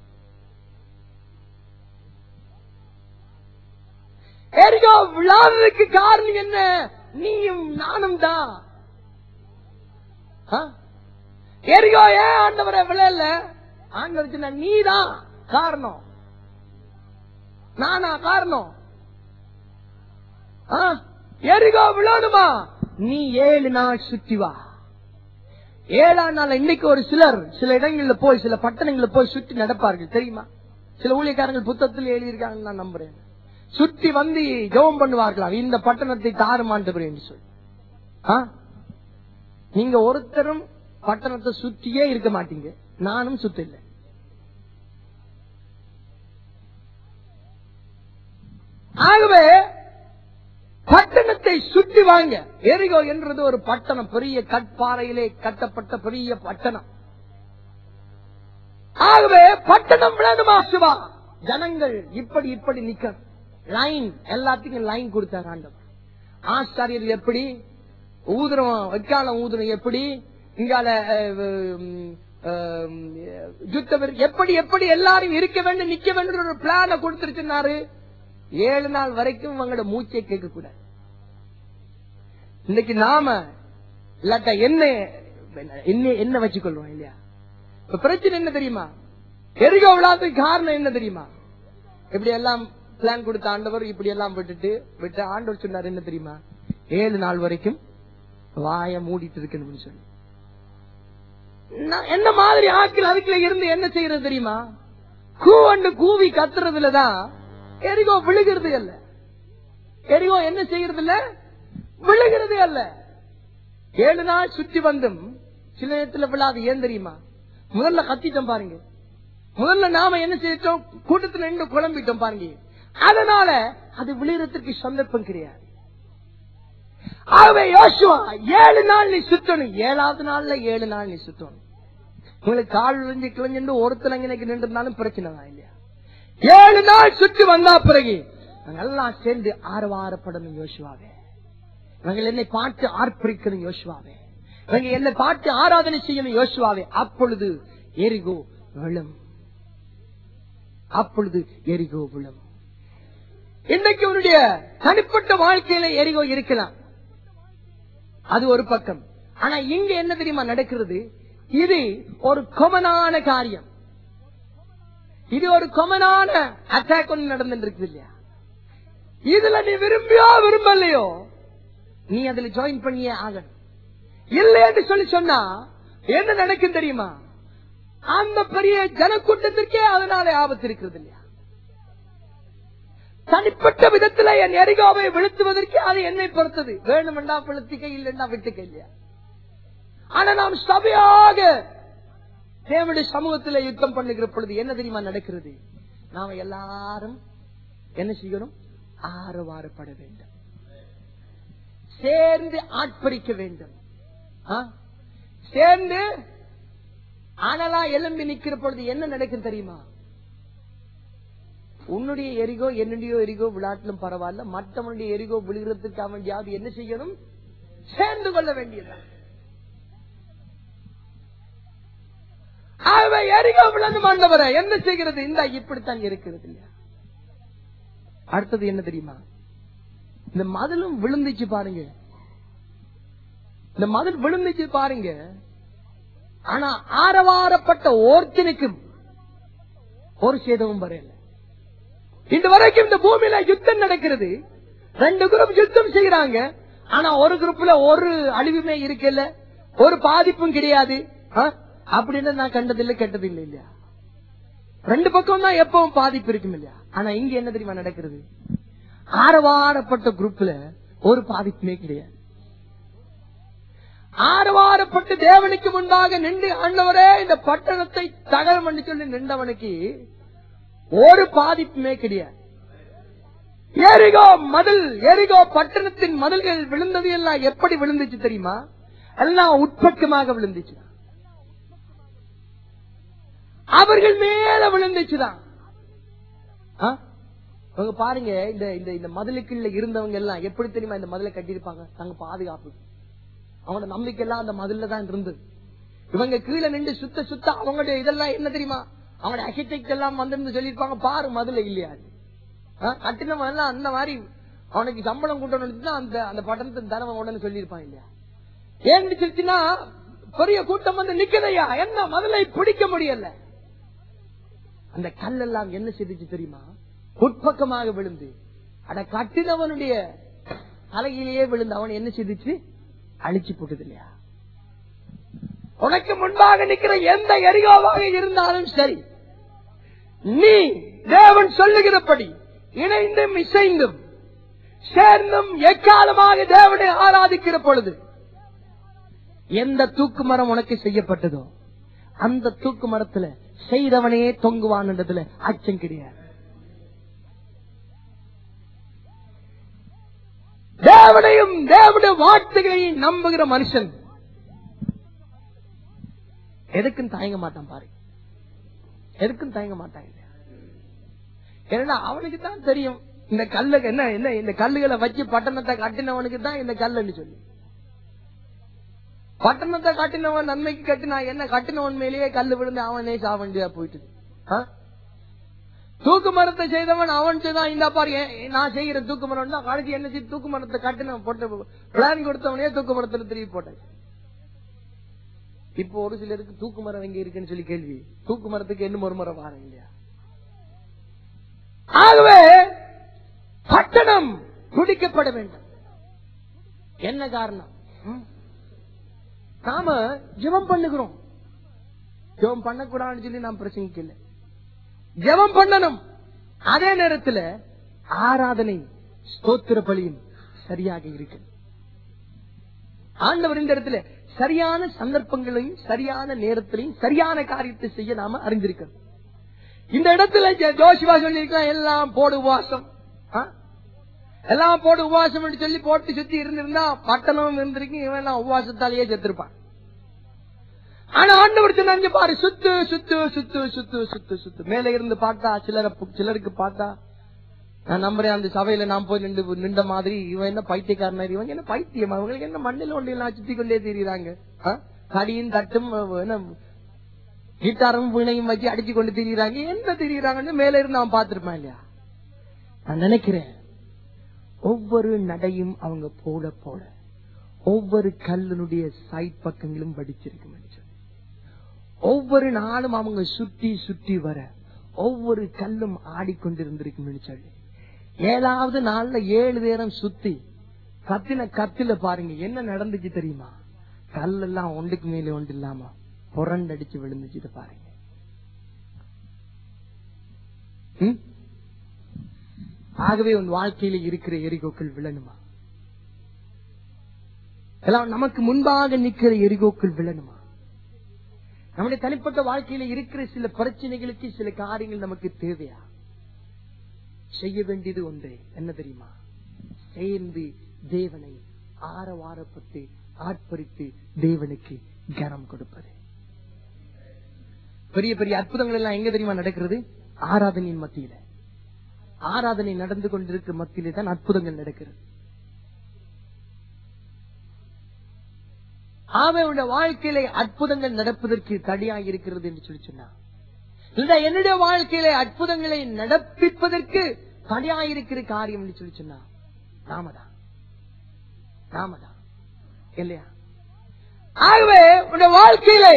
எரிகோ விழாததுக்கு காரணம் என்ன நீயும் நானும் தான் ஆ? எரிகோ ஏன் ஆண்டவரை விழல ஆண்டவர் சொன்ன நீதான் காரணம் நானா காரணம் ஆ? எரிகோ விழணுமா நீ ஏழு நாள் சுத்தி வா ஏழாம் நாள் இன்னைக்கு ஒரு சிலர் சில இடங்கள்ல போய் சில பட்டணங்கள்ல போய் சுற்றி நடப்பார்கள் தெரியுமா சில ஊழியக்காரங்கள் புத்தகத்தில் எழுதியிருக்காங்கன்னு நான் நம்புறேன் சுத்தி வந்து ஜெபம் பண்ணுவார்களாம் இந்த பட்டணத்தை தாறுமாண்டு என்று சொல்லி ஆ? நீங்க ஒருத்தரும் பட்டணத்தை சுத்தியே இருக்க மாட்டீங்க நானும் சுத்த இல்லை ஆகவே பட்டணத்தை சுத்தி வாங்க எரிகோ என்றது ஒரு பட்டணம் பெரிய கட்பாறையிலே கட்டப்பட்ட பெரிய பட்டணம் ஆகவே பட்டணம் வேணுமா சிவா ஜனங்கள் இப்படி இப்படி நிக்க லைன் எல்லாத்துக்கும் லைன் கொடுத்தார் ஆண்டவர் ஆச்சாரியர் எப்படி ஊதுரம் வைக்காலம் ஊதுரம் எப்படி இங்கால அஹ், உம், அஹ், யுத்தவர் எப்படி எப்படி எல்லாரும் இருக்க வேண்டும் நிக்க வேண்டும் ஒரு பிளான கொடுத்துருச்சுனாரு ஏழு நாள் வரைக்கும் உங்களோட மூச்சை கேட்க கூடாது இன்னைக்கு நாம இல்லாட்டா என்ன என்ன என்ன வச்சுக்கொள்வோம் இல்லையா இப்ப பிரச்சனை என்ன தெரியுமா எரிகோ விழாதுக்கு காரணம் என்ன தெரியுமா இப்படி எல்லாம் பிளான் கொடுத்த ஆண்டவர் இப்படி எல்லாம் விட்டுட்டு விட்டு ஆண்டவர் சொன்னார் என்ன தெரியுமா ஏழு நாள் வரைக்கும் வாய மூடிட்டு இருக்கணும்னு சொல்லி நான் என்ன மாதிரி ஆட்கள் அதுக்குள்ள இருந்து என்ன செய்யறது தெரியுமா கூவண்டு கூவி கத்துறதுலதான் எரிகோ விழுகிறது அல்ல எரிகோ என்ன செய்யறது இல்ல விழுகிறது அல்ல ஏழு நாள் சுற்றி வந்தும் சில நேரத்துல விழாது ஏன் தெரியுமா முதல்ல கத்திட்டோம் பாருங்க முதல்ல நாம என்ன செய்யிட்டோம் கூட்டத்துல நின்று குழம்பிட்டோம் பாருங்க அதனால அது விழுகிறதுக்கு சந்தர்ப்பம் கிடையாது ஆகவே யோசுவா ஏழு நாள் நீ சுத்தணும் ஏழாவது நாள்ல ஏழு நாள் நீ சுத்தணும் உங்களுக்கு கால் விழுந்து கிழஞ்சு ஒருத்தர் எனக்கு நின்றிருந்தாலும் பிரச்சனை தான் இல்லையா ஏழு நாள் சுற்றி வந்தா பிறகு நாங்க எல்லாம் சேர்ந்து ஆரவாரப்படணும் யோசுவாவே நாங்கள் என்னை பார்த்து ஆர்ப்பரிக்கணும் யோசுவாவே நாங்க என்னை பார்த்து ஆராதனை செய்யணும் யோசுவாவே அப்பொழுது எரிகோ விழும் அப்பொழுது எரிகோ விழும் இன்னைக்கு உன்னுடைய தனிப்பட்ட வாழ்க்கையில எரிகோ இருக்கலாம் அது ஒரு பக்கம் ஆனா இங்க என்ன தெரியுமா நடக்கிறது இது ஒரு கொமனான காரியம் இது ஒரு கொமனான அட்டாக் ஒன்று நடந்துட்டு இருக்குது இல்லையா இதுல நீ விரும்பியோ விரும்பலையோ நீ அதுல ஜாயின் பண்ணியே ஆகணும் இல்லைன்னு சொல்லி சொன்னா என்ன நடக்கும் தெரியுமா அந்த பெரிய ஜனக்கூட்டத்திற்கே அதனால ஆபத்து இருக்கிறது இல்லையா தனிப்பட்ட விதத்துல என் எரிகாவை விழுத்துவதற்கு அது என்னை பொறுத்தது வேணுமெண்டா விழுத்திக்க இல்லைன்னா விட்டுக்க இல்லையா ஆனா நாம் சபையாக தேவனுடைய சமூகத்துல யுத்தம் பண்ணுகிற பொழுது என்ன தெரியுமா நடக்கிறது நாம எல்லாரும் என்ன செய்யணும் ஆரவாரப்பட வேண்டும் சேர்ந்து ஆட்பரிக்க வேண்டும் ஆ? சேர்ந்து அனலா எலும்பி நிக்கிற பொழுது என்ன நடக்கும் தெரியுமா உன்னுடைய எரிகோ என்னுடைய எரிகோ விளையாட்டிலும் பரவாயில்ல மற்றவனுடைய எரிகோ விழுகிறதுக்கு அவன் என்ன செய்யணும் சேர்ந்து கொள்ள வேண்டியதுதான் ஆகவே எரிகோ விழுந்து மாண்டவரை என்ன செய்கிறது இந்த இப்படித்தான் இருக்கிறது இல்லையா அடுத்தது என்ன தெரியுமா இந்த மதிலும் விழுந்துச்சு பாருங்க இந்த மதில் விழுந்துச்சு பாருங்க ஆனா ஆரவாரப்பட்ட ஓர்த்தனுக்கும் ஒரு சேதமும் வரையல இன்று வரைக்கும் இந்த பூமியில யுத்தம் நடக்கிறது ரெண்டு குரூப் யுத்தம் செய்யறாங்க ஆனா ஒரு குரூப்ல ஒரு அழிவுமே இருக்கல ஒரு பாதிப்பும் கிடையாது ஆ? அப்படின்னு நான் கண்டதில்லை கெட்டதில்லை இல்லையா ரெண்டு பக்கம் தான் எப்பவும் பாதிப்பு இருக்கும் இல்லையா ஆனா இங்க என்ன தெரியுமா நடக்கிறது ஆரவாரப்பட்ட குரூப்ல ஒரு பாதிப்புமே கிடையாது ஆரவாரப்பட்டு தேவனுக்கு முன்பாக நின்று ஆண்டவரே இந்த பட்டணத்தை தகரம் பண்ணி சொல்லி நின்றவனுக்கு ஒரு பாதிப்புமே கிடையாது எரிகோ மதில் எரிகோ பட்டணத்தின் மதில்கள் விழுந்தது எல்லாம் எப்படி விழுந்துச்சு தெரியுமா எல்லாம் உட்பக்கமாக விழுந்துச்சு அவர்கள் மேல விழுந்துச்சுதான் ஆ? அவங்க பாருங்க இந்த இந்த இந்த மதிலுக்குள்ள இருந்தவங்க எல்லாம் எப்படி தெரியுமா இந்த மதிலை கட்டியிருப்பாங்க நாங்க பாதுகாப்பு அவங்களோட நம்பிக்கை எல்லாம் அந்த மதில்ல தான் இருந்தது இவங்க கீழே நின்று சுத்த சுத்த அவங்களுடைய இதெல்லாம் என்ன தெரியுமா அவங்களோட architect எல்லாம் வந்திருந்து சொல்லியிருப்பாங்க பாரு மதுல இல்லையா அது. ஆ, கட்டினவன் எல்லாம் அந்த மாதிரி அவனுக்கு சம்பளம் கூட்டணும் அந்த அந்த பட்டணத்தின் தரவன் உடனே சொல்லியிருப்பான் இல்லையா ஏன்னு சொல்லிச்சுன்னா பெரிய கூட்டம் வந்து நிக்கதையா என்ன மதுளை பிடிக்க முடியல அந்த கல்லெல்லாம் என்ன செய்துச்சு தெரியுமா உட்பக்கமாக விழுந்து அட கட்டினவனுடைய தலையிலேயே விழுந்து அவன் என்ன செய்துச்சு அழிச்சு போட்டது இல்லையா உனக்கு முன்பாக நிக்கிற எந்த எரியோவாக இருந்தாலும் சரி நீ தேவன் சொல்லுகிறபடி இணைந்தும் இசைந்தும் சேர்ந்தும் எக்காலமாக தேவனை ஆராதிக்கிற பொழுது எந்த தூக்கு மரம் உனக்கு செய்யப்பட்டதோ அந்த தூக்கு மரத்துல செய்தவனே தொங்குவான்ன்றதுல அச்சம் கிடையாது தேவனையும் தேவனுடைய வார்த்தைகளையும் நம்புகிற மனுஷன் எதுக்கும் தயங்க மாட்டான் பாரு எதுக்கும் தயங்க மாட்டான் இல்லையா ஏன்னா அவனுக்கு தான் தெரியும் இந்த கல்லு என்ன என்ன இந்த கல்லுகளை வச்சு பட்டணத்தை கட்டினவனுக்கு தான் இந்த கல்லுன்னு சொல்லி பட்டணத்தை கட்டினவன் நன்மைக்கு கட்டினா என்ன கட்டினவன் மேலேயே கல்லு விழுந்து அவனே சாவண்டியா போயிட்டு ஆ? தூக்கு மரத்தை செய்தவன் அவன் தான் இந்த பாரு ஏன் நான் செய்யற தூக்கு மரம் தான் கடைசி என்ன செய்து தூக்கு மரத்தை கட்டின போட்ட பிளான் கொடுத்தவனே தூக்கு மரத்துல திருப்பி போட்டேன் இப்போ ஒரு சிலருக்கு தூக்கு மரம் எங்க இருக்குன்னு சொல்லி கேள்வி தூக்கு மரத்துக்கு என்ன ஒரு மரம் வாரம் இல்லையா ஆகவே பட்டணம் குடிக்கப்பட வேண்டும் என்ன காரணம் ம்? நாம ஜெபம் பண்ணுகிறோம் ஜெபம் பண்ணக்கூடாதுன்னு சொல்லி நாம் பிரசங்கிக்கல ஜெபம் பண்ணணும் அதே நேரத்துல ஆராதனை ஸ்தோத்திர பலியும் சரியாக இருக்கு ஆண்டவர் இந்த இடத்துல சரியான சந்தர்ப்பங்களையும் சரியான நேரத்திலையும் சரியான காரியத்தை செய்ய நாம அறிந்திருக்கணும் இந்த இடத்துல ஜோ- ஜோஷுவா சொல்லியிருக்கலாம் எல்லாம் போடு உபவாசம் ஆ? எல்லாம் போடு உபவாசம் சொல்லி போட்டு சுத்தி இருந்திருந்தா பட்டணம் இருந்திருக்கு இவன் எல்லாம் உபவாசத்தாலேயே செத்திருப்பான் ஆனா ஆண்டவர் சொன்னாங்க பாரு சுத்து சுத்து சுத்து சுத்து சுத்து சுத்து மேல இருந்து பார்த்தா சிலர சிலருக்கு பார்த்தா நான் நம்புறேன் அந்த சபையில நான் போய் நின்று நின்ற மாதிரி இவன் என்ன பைத்தியக்காரனா இவங்க என்ன பைத்தியம் அவங்களுக்கு என்ன மண்ணில் ஒன்று எல்லாம் சுத்தி கொண்டே திரியுறாங்க ஆ? தடியும் தட்டும் என்ன கிட்டாரும் வீணையும் வச்சு அடிச்சு கொண்டு திரியுறாங்க என்ன திரியுறாங்கன்னு மேல இருந்து அவன் பார்த்திருப்பான் இல்லையா நான் நினைக்கிறேன் ஒவ்வொரு நடையும் அவங்க போட போட ஒவ்வொரு கல்லினுடைய சைட் பக்கங்களும் வடிச்சிருக்கு மனுஷன் ஒவ்வொரு நாளும் அவங்க சுத்தி சுத்தி வர ஒவ்வொரு கல்லும் ஆடிக்கொண்டிருந்திருக்கும் சொல்லி ஏழாவது நாள்ல ஏழு நேரம் சுத்தி கத்தின கத்தில பாருங்க என்ன நடந்துச்சு தெரியுமா கல்லெல்லாம் ஒன்றுக்கு மேல ஒன்று இல்லாம புரண்டடிச்சு விழுந்துச்சு பாருங்க ம்? ஆகவே உன் வாழ்க்கையில இருக்கிற எரிகோக்கள் விழணுமா எல்லாம் நமக்கு முன்பாக நிக்கிற எரிகோக்கள் விழணுமா நம்முடைய தனிப்பட்ட வாழ்க்கையில இருக்கிற சில பிரச்சனைகளுக்கு சில காரியங்கள் நமக்கு தேவையா செய்ய வேண்டியது ஒன்றே என்ன தெரியுமா சேர்ந்து தேவனை ஆரவாரப்பட்டு ஆட்பரித்து தேவனுக்கு கனம் கொடுப்பது பெரிய பெரிய அற்புதங்கள் எல்லாம் எங்க தெரியுமா நடக்கிறது ஆராதனையின் மத்தியில ஆராதனை நடந்து கொண்டிருக்கிற மத்தியிலே தான் அற்புதங்கள் நடக்கிறது அவனுடைய வாழ்க்கையில அற்புதங்கள் நடப்பதற்கு தடையாக இருக்கிறது என்று சொல்லி சொன்னார் இல்ல என்னுடைய வாழ்க்கையில அற்புதங்களை நடப்பிப்பதற்கு தடையாக இருக்கிற காரியம் என்று சொல்லி சொன்னா நாமதான் நாமதான் இல்லையா ஆகவே உன்னுடைய வாழ்க்கையில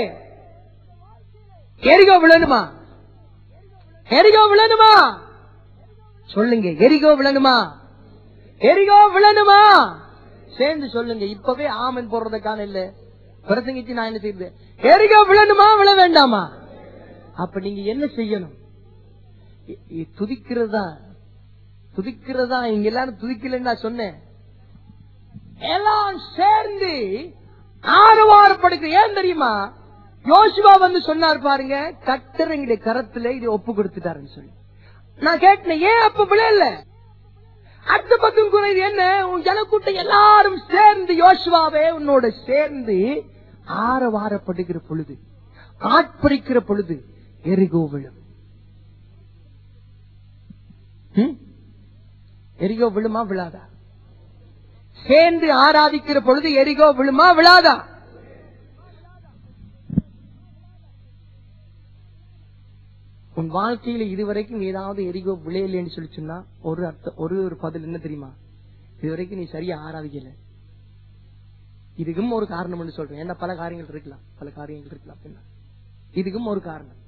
எரிகோ விழணுமா எரிகோ விழணுமா சொல்லுங்க எரிகோ விழணுமா எரிகோ விழணுமா சேர்ந்து சொல்லுங்க இப்பவே ஆமன் போடுறதுக்கான இல்ல பிரசங்கிச்சு நான் என்ன செய்யுது எரிகோ விழணுமா விழ வேண்டாமா அப்ப நீங்க என்ன செய்யணும் இ- இ- துதிக்கிறதா துதிக்கிறதா இங்க எல்லாரும் துதிக்கலன்னு நான் சொன்னேன் எல்லாம் சேர்ந்து ஆரவாரப்படுகிற ஏன் தெரியுமா யோசுவா வந்து சொன்னார் பாருங்க கத்தரங்களுடைய கரத்துல இது ஒப்பு கொடுத்துட்டாருன்னு சொல்லி நான் கேட்டேன் ஏன் அப்ப விழல அடுத்த பக்கம் குறைது என்ன உன் ஜனக்கூட்டம் எல்லாரும் சேர்ந்து யோசுவாவே உன்னோட சேர்ந்து ஆரவாரப்படுகிற பொழுது ஆட்பரிக்கிற பொழுது எரிகோ விழும் ம்? எரிகோ விழுமா விழாதா சேர்ந்து ஆராதிக்கிற பொழுது எரிகோ விழுமா விழாதா உன் வாழ்க்கையில இதுவரைக்கும் ஏதாவது எரிகோ விளையலன்னு சொல்லி சொன்னா ஒரு அர்த்தம் ஒரு ஒரு பதில் என்ன தெரியுமா இதுவரைக்கும் நீ சரியா ஆராதிக்கல இதுக்கும் ஒரு காரணம் சொல்றேன் ஏன்னா பல காரியங்கள் இருக்கலாம் பல காரியங்கள் இருக்கலாம் என்ன இதுக்கும் ஒரு காரணம்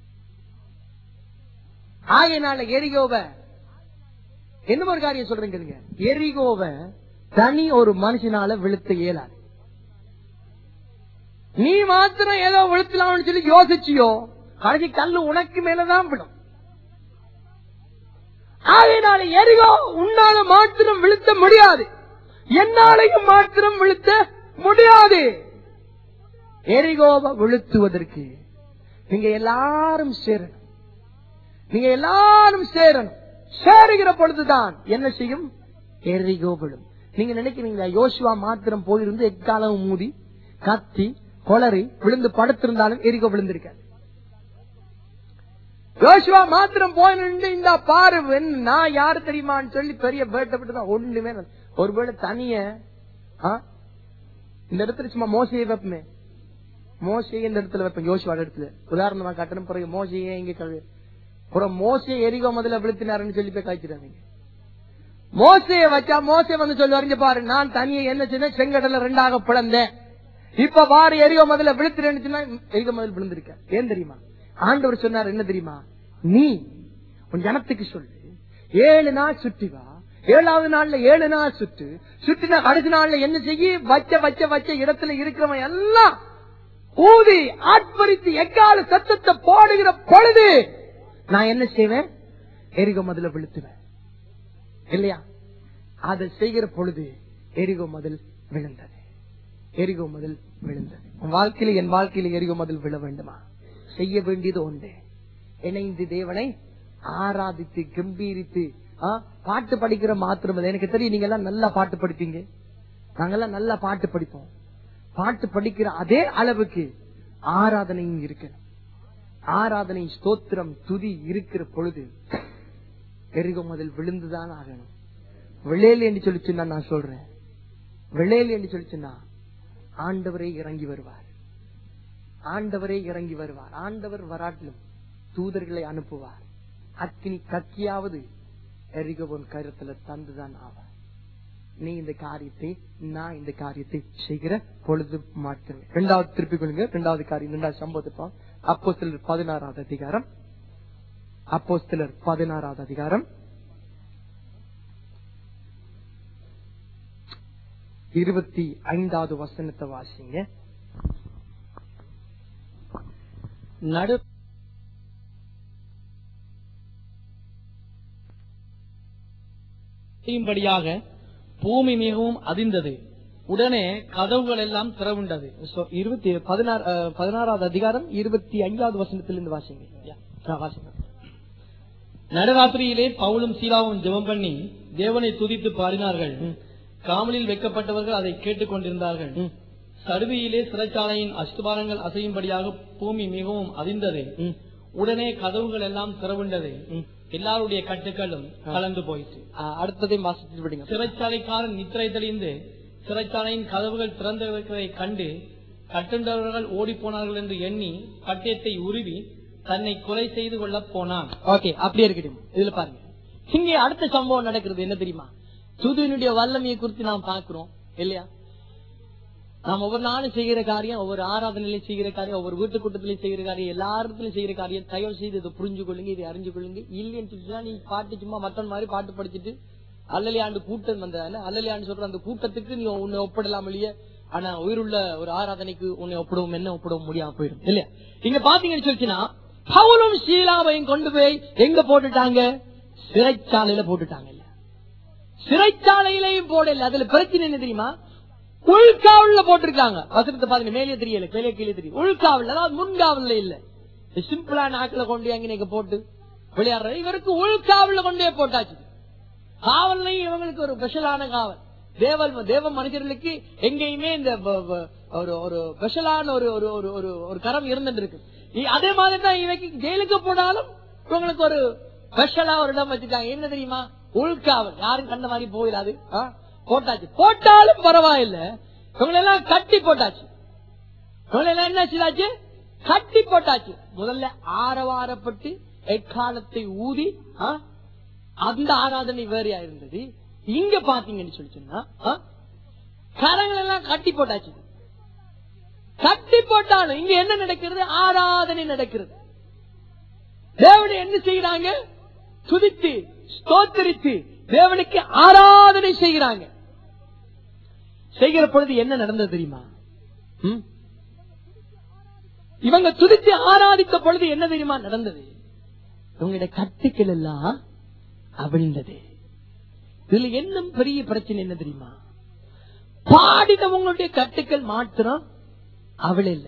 ஆகையினால எரிகோவ என்ன ஒரு காரியம் சொல்றேன் கேளுங்க எரிகோவ தனி ஒரு மனுஷனால விழுத்த இயலாது நீ மாத்திரம் ஏதோ விழுத்தலாம்னு சொல்லி யோசிச்சியோ கடைசி கல்லு உனக்கு மேலதான் விடும் ஆகையினால எரிகோ உன்னால மாத்திரம் விழுத்த முடியாது என்னாலையும் மாத்திரம் விழுத்த முடியாது எரிகோவை விழுத்துவதற்கு நீங்க எல்லாரும் சேரணும் நீங்க எல்லாரும் சேரணும் சேருகிற பொழுதுதான் என்ன செய்யும் எரிகோ விழும் நீங்க நினைக்கிறீங்களா யோசுவா மாத்திரம் போயிருந்து எக்காலம் மூடி கத்தி கொளறி விழுந்து படுத்திருந்தாலும் எரிகோ விழுந்திருக்காது யோசுவா மாத்திரம் போய் நின்று இந்த பாரு வெண், நான் யாரு தெரியுமான்னு சொல்லி பெரிய வேட்டப்பட்டு தான் ஒண்ணுமே இல்லை. ஒருவேளை தனிய ஆ? இந்த இடத்துல சும்மா மோசையை வைப்பமே மோசையை இந்த இடத்துல வைப்பேன் யோசுவா இடத்துல உதாரணமா காட்டணும் பிறகு மோசையே இங்க கழு அப்புறம் மோசையை எரிகோ முதல்ல விழுத்தினாருன்னு சொல்லி போய் காய்ச்சிடாதீங்க மோசையை வச்சா மோசை வந்து சொல்லி அறிஞ்சு பாரு நான் தனியே என்ன செய்தேன் செங்கடல ரெண்டாக பிளந்தேன் இப்ப பாரு எரிகோ முதல்ல விழுத்துறேன்னு சொன்னா எரிகோ முதல்ல விழுந்திருக்க ஏன் தெரியுமா ஆண்டவர் சொன்னார் என்ன தெரியுமா நீ உன் ஜனத்துக்கு சொல்லு ஏழு நாள் சுற்றி வா ஏழாவது நாள்ல ஏழு நாள் சுற்று சுற்றின கடைசி நாள்ல என்ன செய்ய வச்ச வச்ச வச்ச இடத்துல இருக்கிறவன் எல்லாம் ஊதி ஆட்பறித்து எக்கால சத்தத்தை போடுகிற பொழுது நான் என்ன செய்வேன் எரிகோ மதுல விழுத்துவேன் இல்லையா அதை செய்கிற பொழுது எரிகோ மதில் விழுந்தது எரிகோ மதில் விழுந்தது உன் வாழ்க்கையில என் வாழ்க்கையில எரிகோ மதில் விழ வேண்டுமா செய்ய வேண்டியது ஒன்று இணைந்து தேவனை ஆராதித்து கம்பீரித்து ஆ, பாட்டு படிக்கிற மாத்திரம் இல்ல. எனக்கு தெரியும் நீங்க எல்லாம் நல்லா பாட்டு படிப்பீங்க நாங்கெல்லாம் நல்லா பாட்டு படிப்போம் பாட்டு படிக்கிற அதே அளவுக்கு ஆராதனையும் இருக்கணும் ஆராதனை ஸ்தோத்திரம் துதி இருக்கிற பொழுது எரிகோ முதல் விழுந்துதான் ஆகணும் விளையல் என்று சொல்லிச்சுன்னா நான் சொல்றேன் விளையல் என்று சொல்லிச்சுன்னா ஆண்டவரே இறங்கி வருவார் ஆண்டவரே இறங்கி வருவார் ஆண்டவர் வராட்டிலும் தூதர்களை அனுப்புவார் அக்கினி கக்கியாவது எரிகோவன் கருத்துல தந்துதான் ஆவார் நீ இந்த காரியத்தை நான் இந்த காரியத்தை செய்கிற பொழுது மாற்றுவேன் இரண்டாவது திருப்பிக் கொள்ளுங்க இரண்டாவது காரியம் இரண்டாவது சம்பவத்தை அப்போ சிலர் பதினாறாவது அதிகாரம் அப்போ சிலர் பதினாறாவது அதிகாரம் இருபத்தி ஐந்தாவது வசனத்தை வாசிங்க நடு செய்யும்படியாக பூமி மிகவும் அதிர்ந்தது உடனே கதவுகள் எல்லாம் திறவுண்டது So, இருபத்தி பதினாறு அஹ், பதினாறாவது அதிகாரம் இருபத்தி ஐந்தாவது வசனத்திலிருந்து வாசிங்க Yeah. ஆ, வாசிங்க நடுராத்திரியிலே பவுலும் சீலாவும் ஜெபம் பண்ணி தேவனை துதித்து பாடினார்கள் காவலில் வைக்கப்பட்டவர்கள் அதை கேட்டுக் கொண்டிருந்தார்கள் ம். சடுதியிலே சிறைச்சாலையின் அஸ்துபாரங்கள் அசையும்படியாக பூமி மிகவும் அதிர்ந்தது ம். உடனே கதவுகள் எல்லாம் திறவுண்டது ம். எல்லாருடைய கட்டுக்களும் கலந்து போயிற்று ஆ, அடுத்ததையும் வாசித்து விடுங்க சிறைச்சாலைக்காரன் நித்திரை தெளிந்து சிறைச்சாலையின் கதவுகள் திறந்திருக்கிறதை கண்டு கட்டுண்டவர்கள் ஓடி போனார்கள் என்று எண்ணி பட்டயத்தை உருவி தன்னை கொலை செய்து கொள்ளப் போனான் ஓகே அப்படியே இருக்கட்டும் இதுல பாருங்க இங்கே அடுத்த சம்பவம் நடக்கிறது என்ன தெரியுமா துதியினுடைய வல்லமையை குறித்து நாம் பார்க்கிறோம் இல்லையா நாம் ஒவ்வொரு நாளும் செய்கிற காரியம் ஒவ்வொரு ஆராதனையிலும் செய்கிற காரியம் ஒவ்வொரு வீட்டு கூட்டத்திலையும் செய்கிற காரியம் எல்லா இடத்துலயும் செய்கிற காரியம் தயவு செய்து இதை புரிஞ்சு கொள்ளுங்க இதை அறிஞ்சு கொள்ளுங்க இல்லைன்னு சொல்லிச்சுன்னா நீ பாட்டு சும்மா மத்தன் மாதிரி பாட்டு படிச்சுட்டு அல்லலியாண்டு கூட்டம் வந்த அல்லலியாண்டு சொல்ற அந்த கூட்டத்துக்கு நீ உன்னை ஒப்பிடலாம் இல்லையே ஆனா உயிருள்ள ஒரு ஆராதனைக்கு உன்னை ஒப்பிடவும் என்ன ஒப்பிடவும் முடியாம போயிடும் இல்லையா இங்க பாத்தீங்கன்னு சொல்லிச்சுன்னா பவுலும் ஷீலாவையும் கொண்டு போய் எங்க போட்டுட்டாங்க சிறைச்சாலையில போட்டுட்டாங்க இல்ல சிறைச்சாலையிலையும் போடல அதுல பிரச்சனை என்ன தெரியுமா உள்காவல்ல போட்டிருக்காங்க வசனத்தை பாருங்க மேலே தெரியல மேலே கீழே தெரியும் உள்காவல் அதாவது முன்காவல்ல இல்ல சிம்பிளா நாக்குல கொண்டு அங்க நீங்க போட்டு விளையாடுற இவருக்கு உள்காவல்ல கொண்டே போட்டாச்சு காவல்லையும் இவங்களுக்கு ஒரு ஸ்பெஷலான காவல் தேவல் தேவ மனிதர்களுக்கு எங்கேயுமே இந்த வ- வ- ஒரு ஒரு ஸ்பெஷலான ஒரு ஒரு ஒரு ஒரு ஒரு கரம் இருந்துட்டு இருக்கு இ- அதே மாதிரி தான் இவங்க ஜெயிலுக்கு போனாலும் இவங்களுக்கு ஒரு ஸ்பெஷலா ஒரு இடம் வச்சுட்டாங்க என்ன தெரியுமா உள்காவல் யாரும் கண்ட மாதிரி போயிடாது ஆ? போட்டாச்சு போட்டாலும் பரவாயில்ல இவங்களை எல்லாம் கட்டி போட்டாச்சு இவங்களை எல்லாம் என்ன செய்தாச்சு கட்டி போட்டாச்சு முதல்ல ஆரவாரப்பட்டு எக்காலத்தை ஊதி ஆ? அந்த ஆராதனை வேறையா இருந்தது இங்க பாத்தீங்கன்னு சொல்லி சொன்னா ஆ? கரங்கள் எல்லாம் கட்டி போட்டாச்சு கட்டி போட்டாலும் இங்க என்ன நடக்கிறது ஆராதனை நடக்கிறது தேவனை என்ன செய்யறாங்க துதித்து ஸ்தோத்தரித்து தேவனுக்கு ஆராதனை செய்கிறாங்க செய்கிற பொழுது என்ன நடந்தது தெரியுமா ம்? இவங்க துதித்து ஆராதித்த பொழுது என்ன தெரியுமா நடந்தது இவங்களுடைய கட்டுக்கள் எல்லாம் அவிழ்ந்தது இதுல என்ன பெரிய பிரச்சனை என்ன தெரியுமா பாடினவங்களுடைய கட்டுக்கள் மாத்திரம் அவள் இல்ல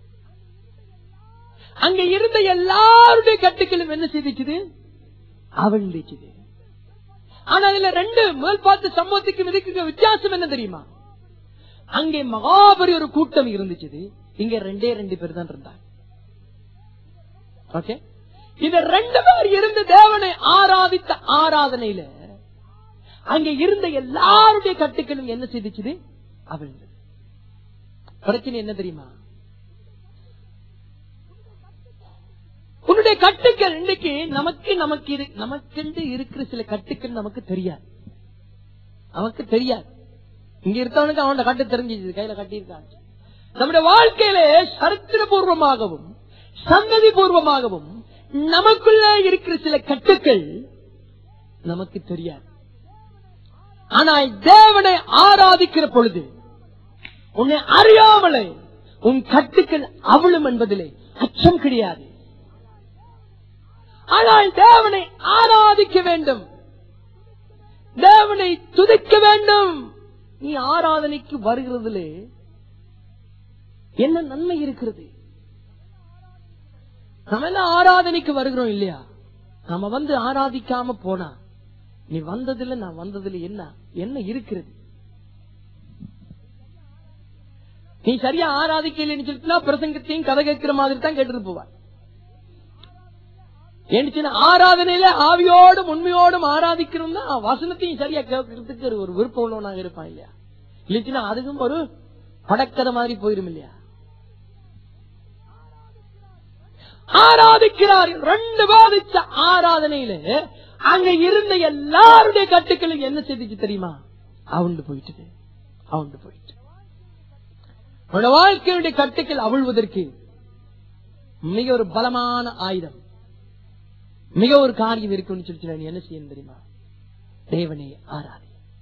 அங்க இருந்த எல்லாருடைய கட்டுக்களும் என்ன செய்துச்சுது அவிழ்ந்துச்சுது ஆனா இதுல ரெண்டு மேல் பார்த்த சம்பவத்துக்கு இதுக்கு வித்தியாசம் என்ன தெரியுமா அங்கே மகாபரி ஒரு கூட்டம் இருந்துச்சு இங்க ரெண்டே ரெண்டு பேர் தான் இருந்தாங்க ஓகே இந்த ரெண்டு பேர் இருந்து தேவனை ஆராதித்த ஆராதனையில அங்க இருந்த எல்லாருடைய கட்டுக்களும் என்ன செய்துச்சு அவிழ்ந்தது பிரச்சனை என்ன தெரியுமா உன்னுடைய கட்டுக்கள் இன்னைக்கு நமக்கு நமக்கு இரு- நமக்கென்று இருக்கிற சில கட்டுக்கள் நமக்கு தெரியாது நமக்கு தெரியாது இங்க இருக்கவனுக்கு அவனோட கட்டு தெரிஞ்சிச்சு கையில கட்டியிருக்காங்க நம்முடைய வாழ்க்கையிலே சரித்திர பூர்வமாகவும் சந்ததி பூர்வமாகவும் நமக்குள்ள இருக்கிற சில கட்டுக்கள் நமக்கு தெரியாது ஆனால் தேவனை ஆராதிக்கிற பொழுது உன்னை அறியாமலே உன் கட்டுக்கள் அவளும் என்பதிலே அச்சம் கிடையாது ஆனால் தேவனை ஆராதிக்க வேண்டும் தேவனை துதிக்க வேண்டும் நீ ஆராதனைக்கு வருகிறதிலே என்ன நன்மை இருக்கிறது நம்ம எல்லாம் ஆராதனைக்கு வருகிறோம் இல்லையா நம்ம வந்து ஆராதிக்காம போனா நீ வந்ததுல நான் வந்ததுல என்ன என்ன இருக்கிறது நீ சரியா ஆராதிக்கலைன்னு சொல்லிட்டுனா பிரசங்கத்தையும் கதை கேட்கிற மாதிரி தான் கேட்டுட்டு போவார் ஏன்னுச்சுன்னா ஆராதனையில ஆவியோடும் உண்மையோடும் ஆராதிக்கணும் தான் வசனத்தையும் சரியா கேட்கறதுக்கு ஒரு விருப்பம் உள்ளவனாக இருப்பான் இல்லையா இல்லைச்சுன்னா அதுக்கும் ஒரு படக்கதை மாதிரி போயிரும் இல்லையா ஆராதிக்கிறார்கள் ரெண்டு பாதிச்ச ஆராதனையில அங்க இருந்த எல்லாருடைய கட்டுக்களும் என்ன செய்துச்சு தெரியுமா அவுண்டு போயிட்டு அவுண்டு போயிட்டு உன்னோட வாழ்க்கையுடைய கட்டுக்கள் அவிழ்வதற்கு மிக ஒரு பலமான ஆயுதம் மிக ஒரு காரியம் இருக்குன்னு சொல்லிட்டு நீ என்ன செய்யணும் தெரியுமா தேவனை ஆராதி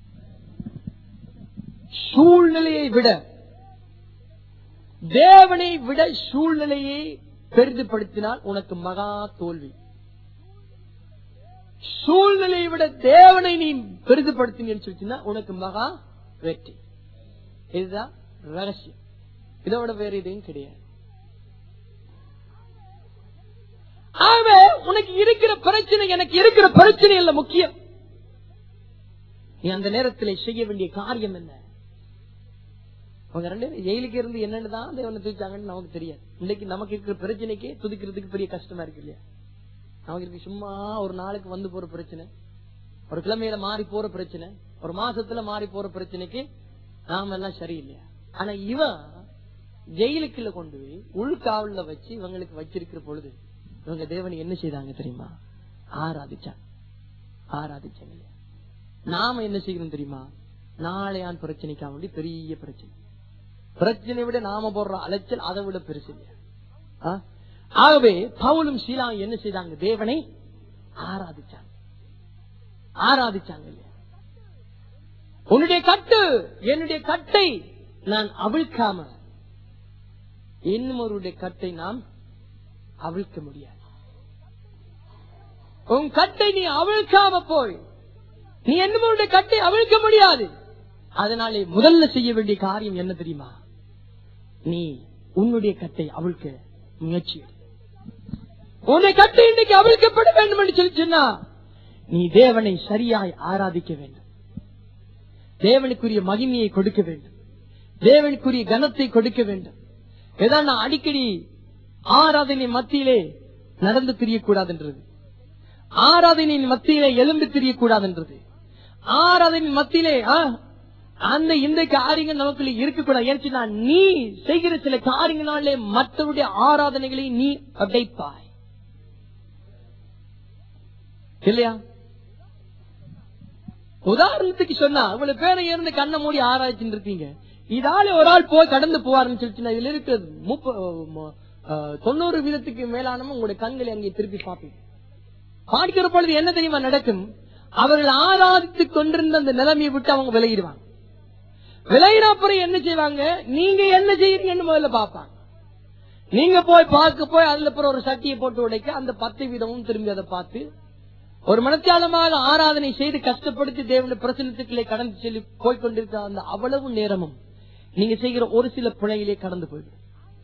சூழ்நிலையை விட தேவனை விட சூழ்நிலையை பெரிதுபடுத்தினால் உனக்கு மகா தோல்வி சூழ்நிலையை விட தேவனை நீ பெரிதுபடுத்தினு சொல்லிச்சுன்னா உனக்கு மகா வெற்றி இதுதான் ரகசியம் இதோட வேற எதுவும் கிடையாது ஆகவே உனக்கு இருக்கிற பிரச்சனை எனக்கு இருக்கிற பிரச்சனை இல்ல முக்கியம் நீ அந்த நேரத்தில் செய்ய வேண்டிய காரியம் என்ன அவங்க ரெண்டு பேரும் ஜெயிலுக்கு இருந்து என்னன்னு தான் தேவனை தூச்சாங்கன்னு நமக்கு தெரியாது இன்னைக்கு நமக்கு இருக்கிற பிரச்சனைக்கு துதிக்கிறதுக்கு பெரிய கஷ்டமா இருக்கு இல்லையா நமக்கு இருக்கு சும்மா ஒரு நாளுக்கு வந்து போற பிரச்சனை ஒரு கிழமையில மாறி போற பிரச்சனை ஒரு மாசத்துல மாறி போற பிரச்சனைக்கு நாம எல்லாம் சரியில்லையா ஆனா இவன் ஜெயிலுக்குள்ள கொண்டு போய் உள்காவல்ல வச்சு இவங்களுக்கு வச்சிருக்கிற பொழுது இவங்க தேவனை என்ன செய்தாங்க தெரியுமா ஆராதிச்சாங்க ஆராதிச்சாங்க இல்லையா நாம என்ன செய்யணும் தெரியுமா நாளையான் பிரச்சனைக்காக வேண்டி பெரிய பிரச்சனை பிரச்சனை விட நாம போடுற அலைச்சல் அதை விட பெருசு இல்லையா ஆ? ஆகவே பவுலும் சீலா என்ன செய்தாங்க தேவனை ஆராதிச்சாங்க ஆராதிச்சாங்க இல்லையா உன்னுடைய கட்டு என்னுடைய கட்டை நான் அவிழ்க்காம இன்னும் ஒருடைய கட்டை நாம் அவிழ்க்க முடியாது உன் கட்டை நீ அவிழ்க்காம போய் நீ என்னும் ஒருடைய கட்டை அவிழ்க்க முடியாது அதனாலே முதல்ல செய்ய வேண்டிய காரியம் என்ன தெரியுமா நீ உன்னுடைய கட்டை அவிழ்க்க முயற்சி எடு. உன்னுடைய கட்டை இன்றைக்கு அவிழ்க்கப்பட வேண்டும் என்று சொல்லி சொன்னா நீ தேவனை சரியாய் ஆராதிக்க வேண்டும் தேவனுக்குரிய மகிமையை கொடுக்க வேண்டும் தேவனுக்குரிய கனத்தை கொடுக்க வேண்டும் ஏதான் நான் அடிக்கடி ஆராதனை மத்தியிலே நடந்து தெரியக்கூடாதுன்றது ஆராதனையின் மத்தியிலே எலும்பு தெரியக்கூடாதுன்றது ஆராதனையின் மத்தியிலே ஆ, அந்த இந்த காரியங்கள் நமக்குள்ள இருக்கக்கூடாது ஏன்னா நீ செய்கிற சில காரியங்களாலே மற்றவருடைய ஆராதனைகளை நீ அடைப்பாய் இல்லையா உதாரணத்துக்கு சொன்னா இவ்வளவு பேரை இருந்து கண்ணை மூடி ஆராய்ச்சின்னு இருக்கீங்க இதால ஒரு ஆள் போய் கடந்து போவாருன்னு சொல்லிச்சுன்னா இதுல இருக்கிறது முப்ப ம- அஹ், தொண்ணூறு வீதத்துக்கு மேலானவங்க உங்களுடைய கண்களை அங்கே திருப்பி பார்ப்பீங்க பார்க்கிற பொழுது என்ன தெரியுமா நடக்கும் அவர்கள் ஆராதித்துக் கொண்டிருந்த அந்த நிலைமையை விட்டு அவங்க விலகிடுவாங்க விலகின அப்புறம் என்ன செய்வாங்க நீங்க என்ன செய்யறீங்கன்னு முதல்ல பார்ப்பாங்க நீங்க போய் பார்க்க போய் அதுல அப்புறம் ஒரு சட்டியை போட்டு உடைக்க அந்த பத்து வீதமும் திரும்பி அதை பார்த்து ஒரு மனத்தியாலமாக ஆராதனை செய்து கஷ்டப்படுத்தி தேவனுடைய பிரசனத்துக்களே கடந்து செல்லி போய்கொண்டிருக்க அந்த அவ்வளவு நேரமும் நீங்க செய்கிற ஒரு சில பிழையிலே கடந்து போயிடும்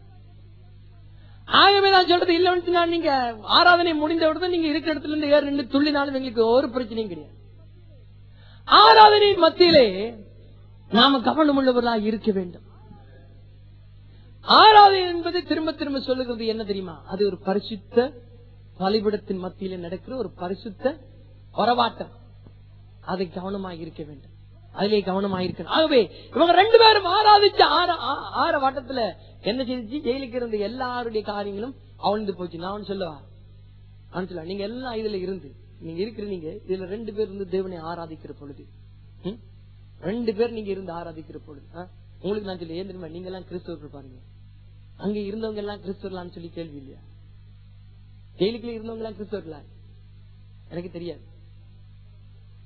ஆகவே நான் சொல்றது இல்லைன்னு நான் நீங்க ஆராதனை முடிந்த உடனே நீங்க இருக்கிற இடத்துல இருந்து ஏறு நின்று துள்ளினாலும் எங்களுக்கு ஒரு பிரச்சனையும் கிடையாது ஆராதனையின் மத்தியிலே நாம கவனம் உள்ளவர்களாக இருக்க வேண்டும் ஆராதனை என்பது திரும்ப திரும்ப சொல்லுகிறது என்ன தெரியுமா அது ஒரு பரிசுத்த பலிபிடத்தின் மத்தியில நடக்கிற ஒரு பரிசுத்த போராட்டம் அதை கவனமாக இருக்க வேண்டும் அதிலே கவனமாக இருக்கணும் ஆகவே இவங்க ரெண்டு பேரும் ஆராதிச்ச ஆற ஆ- ஆற வாட்டத்துல என்ன செஞ்சு ஜெயிலுக்கு இருந்த எல்லாருடைய காரியங்களும் அவிழ்ந்து போச்சு நான் ஒண்ணு சொல்லவா நான் சொல்ல நீங்க எல்லாம் இதுல இருந்து நீங்க இருக்கிற நீங்க இதுல ரெண்டு பேர் இருந்து தேவனை ஆராதிக்கிற பொழுது ம்? ரெண்டு பேர் நீங்க இருந்து ஆராதிக்கிற பொழுது ஆ? உங்களுக்கு நான் சொல்ல ஏன் தெரியுமா நீங்க எல்லாம் கிறிஸ்தவர்கள் பாருங்க அங்க இருந்தவங்க எல்லாம் கிறிஸ்தவர்களான்னு சொல்லி கேள்வி இல்லையா ஜெயிலுக்குள்ள இருந்தவங்க எல்லாம் கிறிஸ்தவர்களா எனக்கு தெரியாது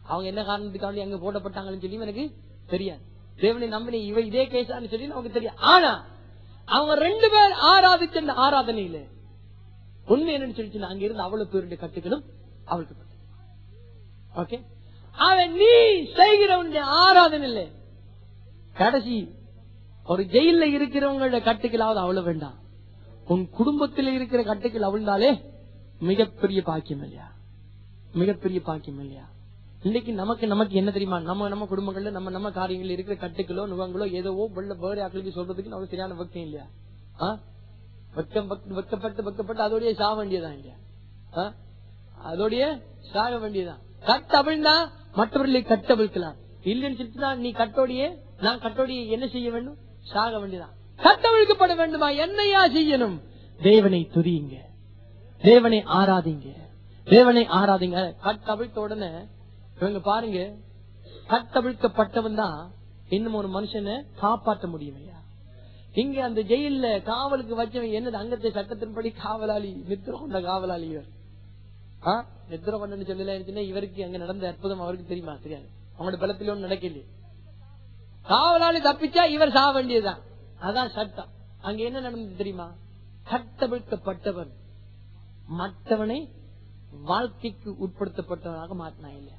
அவங்க என்ன காரணத்துக்காண்டி அங்க போடப்பட்டாங்கன்னு சொல்லி எனக்கு தெரியாது தேவனை நம்பின இவ இதே கேஸான்னு சொல்லி நமக்கு தெரியும் ஆனா அவங்க ரெண்டு பேர் ஆராதிச்ச அந்த ஆராதனையில உண்மை என்னன்னு சொல்லிச்சு அங்க இருந்து அவ்வளவு பேருடைய கட்டுகளும் அவளுக்கு ஓகே அவன் நீ செய்கிறவனுடைய ஆராதனை இல்லை கடைசி ஒரு ஜெயில இருக்கிறவங்களோட கட்டுக்களாவது அவ்வளவு வேண்டாம் உன் குடும்பத்தில் இருக்கிற கட்டுக்கள் அவிழ்ந்தாலே மிகப்பெரிய பாக்கியம் இல்லையா மிகப்பெரிய பாக்கியம் இல்லையா இன்னைக்கு நமக்கு நமக்கு என்ன தெரியுமா நம்ம நம்ம குடும்பங்கள்ல நம்ம நம்ம காரியங்கள் இருக்கிற கட்டுக்களோ நுகங்களோ ஏதோ வெள்ள வேற ஆக்களுக்கு சொல்றதுக்கு நமக்கு சரியான பக்தியம் இல்லையா ஆ? வெக்கம் வெக்க- வெக்கப்பட்டு வெக்கப்பட்டு அதோடய சாக வேண்டியதான் இல்லையா ஆ? அதோடய சாக வேண்டியதான் கட்டவிழ்ந்தா மற்றவர்களை கட்டவிழ்க்கலாம் இல்லைன்னு சொல்லிட்டு நீ கட்டோடியே நான் கட்டோடியே என்ன செய்ய வேண்டும் சாக வேண்டியதான் கட்டவிழ்க்கப்பட வேண்டுமா என்னையா செய்யணும் தேவனை துதியுங்க தேவனை ஆராதிங்க தேவனை ஆராதிங்க கட்டவிழ்த்த உடனே இவங்க பாருங்க கட்டவிழ்க்கப்பட்டவன் தான் இன்னும் ஒரு மனுஷனை காப்பாற்ற முடியும் ஐயா இங்க அந்த ஜெயில்ல காவலுக்கு வச்சவன் என்னது அங்கத்தை சட்டத்தின்படி காவலாளி நித்திர கொண்ட காவலாளி இவர் ஆ? நித்திர கொண்டன்னு சொல்லல இருந்துச்சுன்னா இவருக்கு அங்க நடந்த அற்புதம் அவருக்கு தெரியுமா தெரியாது அவங்களோட பலத்தில ஒண்ணு நடக்கல காவலாளி தப்பிச்சா இவர் சாக வேண்டியதுதான் அதான் சட்டம் அங்க என்ன நடந்தது தெரியுமா கட்டவிழ்க்கப்பட்டவன் மற்றவனை வாழ்க்கைக்கு உட்படுத்தப்பட்டவனாக மாற்றினான் இல்லையா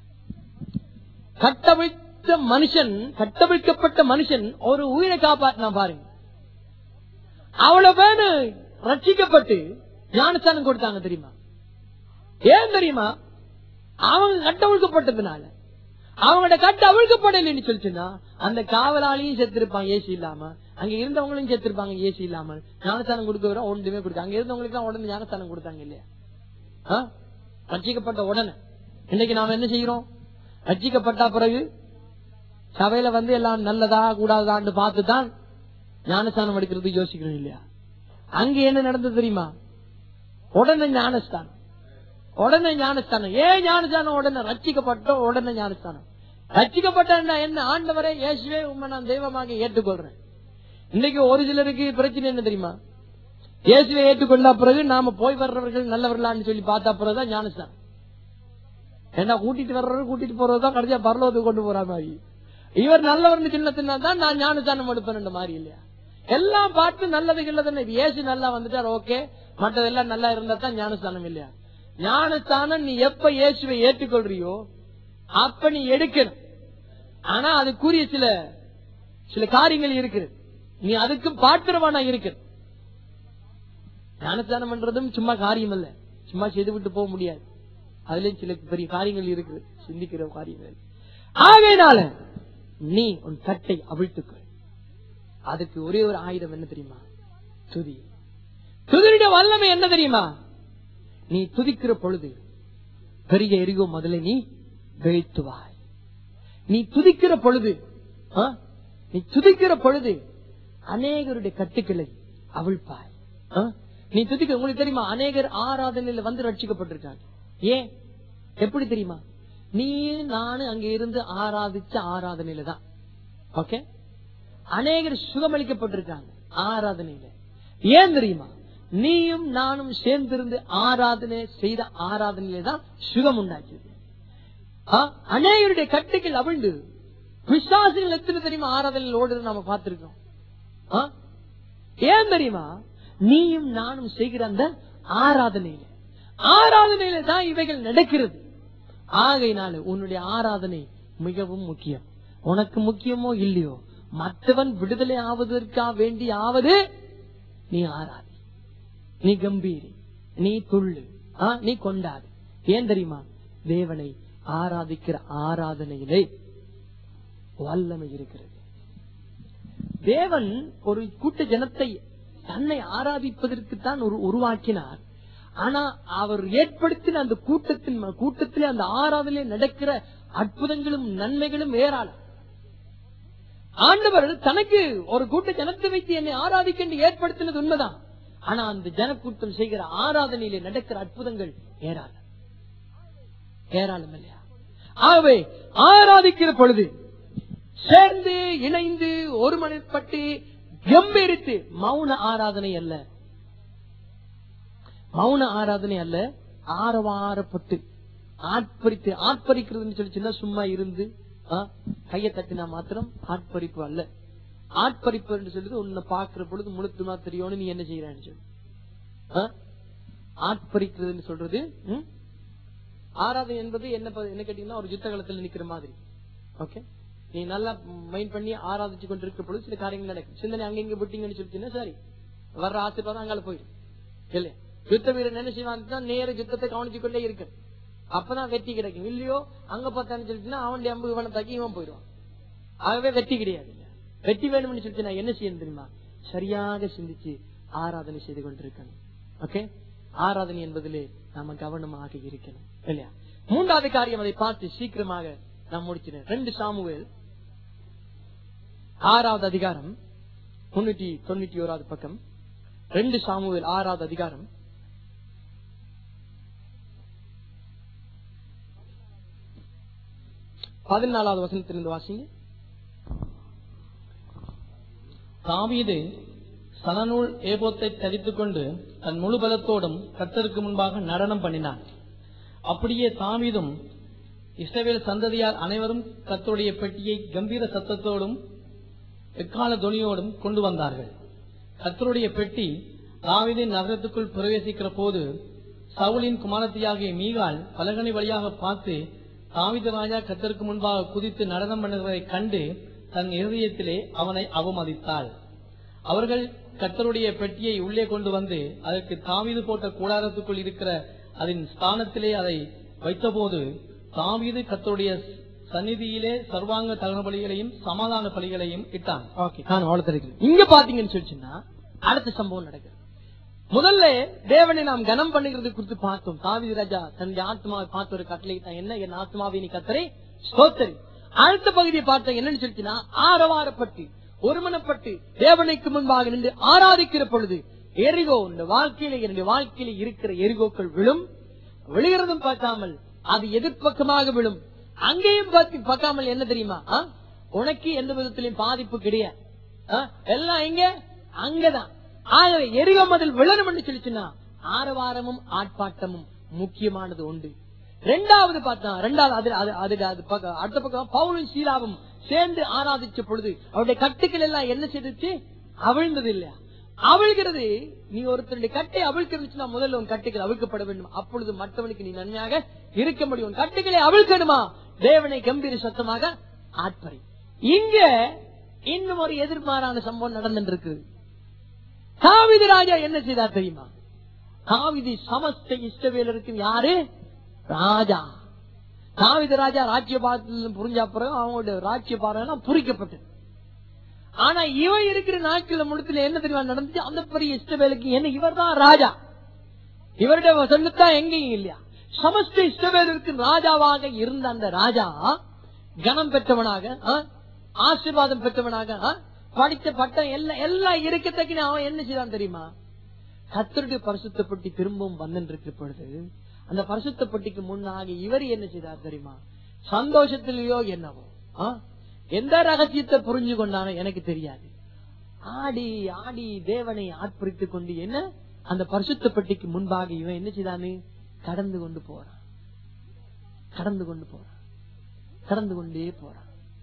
கட்டவிழ்த்த மனுஷன் கட்டவிழ்க்கப்பட்ட மனுஷன் ஒரு உயிரை காப்பாற்றினான் பாருங்க அவ்வளவு பேரு ரட்சிக்கப்பட்டு ஞானஸ்தானம் கொடுத்தாங்க தெரியுமா ஏன் தெரியுமா அவங்க கட்டவிழ்க்கப்பட்டதுனால அவங்களோட கட்ட அவிழ்க்கப்படலைன்னு சொல்லிச்சுன்னா அந்த காவலாளியும் செத்திருப்பாங்க ஏசி இல்லாம அங்க இருந்தவங்களையும் செத்திருப்பாங்க ஏசி இல்லாமல் ஞானஸ்தானம் கொடுக்க வர ஒன்றுமே கொடுத்தாங்க அங்க இருந்தவங்களுக்கு எல்லாம் உடனே ஞானஸ்தானம் கொடுத்தாங்க இல்லையா ஆ? ரட்சிக்கப்பட்ட உடனே இன்னைக்கு நாம என்ன செய்யறோம் ரட்சிக்கப்பட்ட பிறகு சபையில வந்து எல்லாம் நல்லதா கூடாதான்னு பார்த்துதான் ஞானஸ்தானம் எடுக்கிறது யோசிக்கணும் இல்லையா அங்க என்ன நடந்தது தெரியுமா உடனே ஞானஸ்தானம் உடனே ஞானஸ்தானம் ஏன் ஞானஸ்தானம் உடனே ரட்சிக்கப்பட்ட உடனே ஞானஸ்தானம் ரட்சிக்கப்பட்ட என்ன ஆண்டவரே இயேசுவே உண்மை நான் தெய்வமாக ஏற்றுக்கொள்றேன் இன்னைக்கு ஒரு சிலருக்கு பிரச்சனை என்ன தெரியுமா இயேசுவை ஏற்றுக்கொண்ட பிறகு நாம போய் வர்றவர்கள் நல்லவர்களான்னு சொல்லி பார்த்தா பிறகுதான் ஞானஸ்தானம் ஏன்னா கூட்டிட்டு வர்றவர் கூட்டிட்டு போறதுதான் கடைசியா பரலோகத்துக்கு கொண்டு போற மாதிரி இவர் நல்லவர்னு சின்னத்தினா தான் நான் ஞானஸ்தானம் எடுப்பேன் மாதிரி இல்லையா எல்லாம் பார்த்து நல்லது இல்லதுன்னு இயேசு நல்லா வந்துட்டார் ஓகே மற்றதெல்லாம் நல்லா இருந்தா தான் ஞானஸ்தானம் இல்லையா ஞானஸ்தானம் நீ எப்ப இயேசுவை ஏற்றுக்கொள்றியோ அப்ப நீ எடுக்கணும் ஆனா அதுக்குரிய சில சில காரியங்கள் இருக்குது நீ அதுக்கு பாத்திரவானா இருக்கு ஞானஸ்தானம் பண்றதும் சும்மா காரியம் இல்ல சும்மா செய்து விட்டு போக முடியாது அதுலயும் சில பெரிய காரியங்கள் இருக்கு சிந்திக்கிற காரியங்கள் ஆகையினால நீ உன் கட்டை அவிழ்த்துக்கொள் அதுக்கு ஒரே ஒரு ஆயுதம் என்ன தெரியுமா துதி துதியுடைய வல்லமை என்ன தெரியுமா நீ துதிக்கிற பொழுது பெரிய எரிகோ முதல்ல நீ வெயித்துவாய் நீ துதிக்கிற பொழுது ஆ? நீ துதிக்கிற பொழுது அநேகருடைய கட்டுக்களை அவிழ்ப்பாய் ஆ? நீ துதிக்க உங்களுக்கு தெரியுமா அநேகர் ஆராதனையில வந்து ரட்சிக்கப்பட்டிருக்காங்க ஏன் எப்படி தெரியுமா நீ நானு அங்க இருந்து ஆராதிச்ச ஆராதனையில தான் ஓகே அநேகர் சுகமளிக்கப்பட்டிருக்காங்க ஆராதனையில ஏன் தெரியுமா நீயும் நானும் சேர்ந்திருந்து ஆராதனை செய்த ஆராதனையில தான் சுகம் உண்டாக்கியது ஆ, அநேகருடைய கட்டுகள் அவிழ்ந்து பிசாசுகள் எத்தனை தெரியுமா ஆராதனையில் ஓடுறது நாம பார்த்திருக்கோம் ஆ? ஏன் தெரியுமா நீயும் நானும் செய்கிற அந்த ஆராதனையில ஆராதனையில தான் இவைகள் நடக்கிறது ஆகையினால உன்னுடைய ஆராதனை மிகவும் முக்கியம் உனக்கு முக்கியமோ இல்லையோ மற்றவன் விடுதலை ஆவதற்கா வேண்டி ஆவது நீ ஆராதி நீ கம்பீரி நீ துள்ளு ஆ, நீ கொண்டாடு ஏன் தெரியுமா தேவனை ஆராதிக்கிற ஆராதனையிலே வல்லமை இருக்கிறது தேவன் ஒரு கூட்ட ஜனத்தை தன்னை ஆராதிப்பதற்கு தான் ஒரு உருவாக்கினார் ஆனா அவர் ஏற்படுத்தின அந்த கூட்டத்தின் கூட்டத்திலே அந்த ஆராதனையிலே நடக்கிற அற்புதங்களும் நன்மைகளும் ஏராளம் ஆண்டவர் தனக்கு ஒரு கூட்ட ஜனத்தை வைத்து என்னை ஆராதிக்க என்று ஏற்படுத்தினது உண்மைதான் ஆனா அந்த ஜனக்கூட்டம் செய்கிற ஆராதனையிலே நடக்கிற அற்புதங்கள் ஏராளம் ஏராளம் இல்லையா ஆகவே ஆராதிக்கிற பொழுது சேர்ந்து இணைந்து ஒருமனைப்பட்டு கம்பீரித்து மௌன ஆராதனை அல்ல மௌன ஆராதனை அல்ல ஆரவாரப்பட்டு ஆட்பரித்து ஆட்பரிக்கிறதுன்னு சொல்லி சின்ன சும்மா இருந்து ஆ, கையை தட்டினா மாத்திரம் ஆட்பரிப்பு அல்ல ஆட்பரிப்பு என்று சொல்லிட்டு உன்னை பாக்குற பொழுது முழுத்துமா தெரியும்னு நீ என்ன செய்யறான்னு சொல்லி ஆ? ஆட்பரிக்கிறதுன்னு சொல்றது ம்? ஆராதனை என்பது என்ன ப- என்ன கேட்டீங்கன்னா ஒரு யுத்த காலத்துல நிக்கிற மாதிரி ஓகே நீ நல்லா மைண்ட் பண்ணி ஆராதிச்சு கொண்டு இருக்க பொழுது சில காரியங்கள் நடக்கும் சிந்தனை அங்க இங்க விட்டீங்கன்னு சொல்லிட்டீங்கன்னா சரி வர்ற ஆசீர்வாதம் அங்கால போயிடும் இல்லையா யுத்த வீரன் என்ன செய்வான் நேர யுத்தத்தை கவனிச்சு கொண்டே இருக்கு அப்பதான் வெற்றி கிடைக்கும் இல்லையோ அங்க பார்த்தான்னு சொல்லிட்டுனா அவன் அம்பு இவனை தாக்கி இவன் போயிடுவான் ஆகவே வெற்றி கிடையாது வெற்றி வேணும்னு சொல்லிட்டு நான் என்ன செய்யணும் தெரியுமா சரியாக சிந்திச்சு ஆராதனை செய்து கொண்டிருக்கணும் ஓகே ஆராதனை என்பதிலே நாம கவனமாக இருக்கணும் இல்லையா மூன்றாவது காரியம் அதை பார்த்து சீக்கிரமாக நான் முடிச்சினேன் ரெண்டு சாமுவேல் ஆறாவது அதிகாரம் முன்னூற்றி தொண்ணூற்றி ஓராவது பக்கம் ரெண்டு சாமுவேல் ஆறாவது அதிகாரம் பதினாலாவது வசனத்திலிருந்து வாசிங்க தாவீது சனநூல் ஏபோத்தை தரித்துக் கொண்டு தன் முழு பலத்தோடும் கர்த்தருக்கு முன்பாக நடனம் பண்ணினான் அப்படியே தாவீதும் இஸ்ரவேல் சந்ததியார் அனைவரும் கர்த்தருடைய பெட்டியை கம்பீர சத்தத்தோடும் எக்கால துணியோடும் கொண்டு வந்தார்கள் கர்த்தருடைய பெட்டி தாவீதின் நகரத்துக்குள் பிரவேசிக்கிற போது சவுலின் குமாரத்தியாகிய மீகால் பலகனி வழியாக பார்த்து தாவீது ராஜா கர்த்தருக்கு முன்பாக குதித்து நடனம் பண்ணுவதை கண்டு தன் இருதயத்திலே அவனை அவமதித்தாள் அவர்கள் கர்த்தருடைய பெட்டியை உள்ளே கொண்டு வந்து அதற்கு தாவீது போட்ட கூடாரத்துக்குள் இருக்கிற அதன் ஸ்தானத்திலே அதை வைத்தபோது தாவீது கர்த்தருடைய சந்நிதியிலே சர்வாங்க தகன பலிகளையும் சமாதான பலிகளையும் இட்டான் ஓகே நான் வளர்த்திருக்கிறேன் இங்க பாத்தீங்கன்னு சொல்லிச்சுன்னா அடுத்த சம்பவம் நடக்குது முதல்ல தேவனை நாம் கனம் பண்ணுகிறது குறித்து பார்த்தோம் தாவீது ராஜா தன்னுடைய ஆத்மாவை பார்த்த ஒரு கட்டளை தான் என்ன என் ஆத்மாவை நீ கத்தரை ஸ்தோத்தரி அடுத்த பகுதியை பார்த்தா என்னன்னு சொல்லிச்சுன்னா ஆரவாரப்பட்டு ஒருமனப்பட்டு தேவனுக்கு முன்பாக நின்று ஆராதிக்கிற பொழுது எரிகோ இந்த வாழ்க்கையில என்னுடைய வாழ்க்கையில இருக்கிற எரிகோக்கள் விழும் விழுகிறதும் பார்க்காமல் அது எதிர்ப்பக்கமாக விழும் அங்கேயும் பார்த்து பார்க்காமல் என்ன தெரியுமா ஆ? உனக்கு எந்த விதத்திலையும் பாதிப்பு கிடையாது ஆ? எல்லாம் எங்க அங்கதான் ஆகவே எரிகோ மதில் விழணும் என்று சொல்லிச்சுன்னா ஆரவாரமும் ஆட்பாட்டமும் முக்கியமானது உண்டு ரெண்டாவது பார்த்தா ரெண்டாவது அது அது அது அது பக்கம் அடுத்த பக்கம் பவுலும் சீலாவும் சேர்ந்து ஆராதிச்ச பொழுது அவருடைய கட்டுக்கள் எல்லாம் என்ன செய்துச்சு அவிழ்ந்தது இல்லையா அவிழ்கிறது நீ ஒருத்தருடைய கட்டை அவிழ்க்கிறதுச்சுன்னா முதல்ல உன் கட்டுகள் அவிழ்க்கப்பட வேண்டும் அப்பொழுது மற்றவனுக்கு நீ நன்மையாக இருக்க முடியும் உன் கட்டுகளை அவிழ்க்கணுமா தேவனை கம்பீர சத்தமாக ஆட்பறை இங்க இன்னும் ஒரு எதிர்மாறான சம்பவம் நடந்துட்டு இருக்குது தாவிது ராஜா என்ன செய்தார் தெரியுமா தாவிதி சமஸ்த இஷ்டவேலருக்கு யாரு ராஜா தாவித ராஜா ராஜ்யபாரத்தில் புரிஞ்ச அப்புறம் அவங்களோட ராஜ்யபாரம் புரிக்கப்பட்டது ஆனா இவன் இருக்கிற நாட்கள முழுத்துல என்ன தெரியுமா நடந்துச்சு அந்த பெரிய இஷ்டவேலுக்கு என்ன இவர் தான் ராஜா இவருடைய சொல்லுத்தான் எங்கேயும் இல்லையா சமஸ்த இஷ்டவேலருக்கு ராஜாவாக இருந்த அந்த ராஜா கனம் பெற்றவனாக ஆ, ஆசீர்வாதம் பெற்றவனாக ஆ, படித்த பட்டம் எல்லாம் எல்லாம் இருக்கத்தக்க அவன் என்ன செய்தான் தெரியுமா கத்தருடைய பரிசுத்தப்பட்டி திரும்பவும் வந்துட்டு பொழுது அந்த பரிசுத்தப்பட்டிக்கு முன்னாக இவர் என்ன செய்தார் தெரியுமா சந்தோஷத்திலேயோ என்னவோ ஆ? எந்த ரகசியத்தை புரிஞ்சு கொண்டானோ எனக்கு தெரியாது ஆடி ஆடி தேவனை ஆட்புரித்துக் கொண்டு என்ன அந்த பரிசுத்தப்பட்டிக்கு முன்பாக இவன் என்ன செய்தானு கடந்து கொண்டு போறான் கடந்து கொண்டு போறான் கடந்து கொண்டே போறான்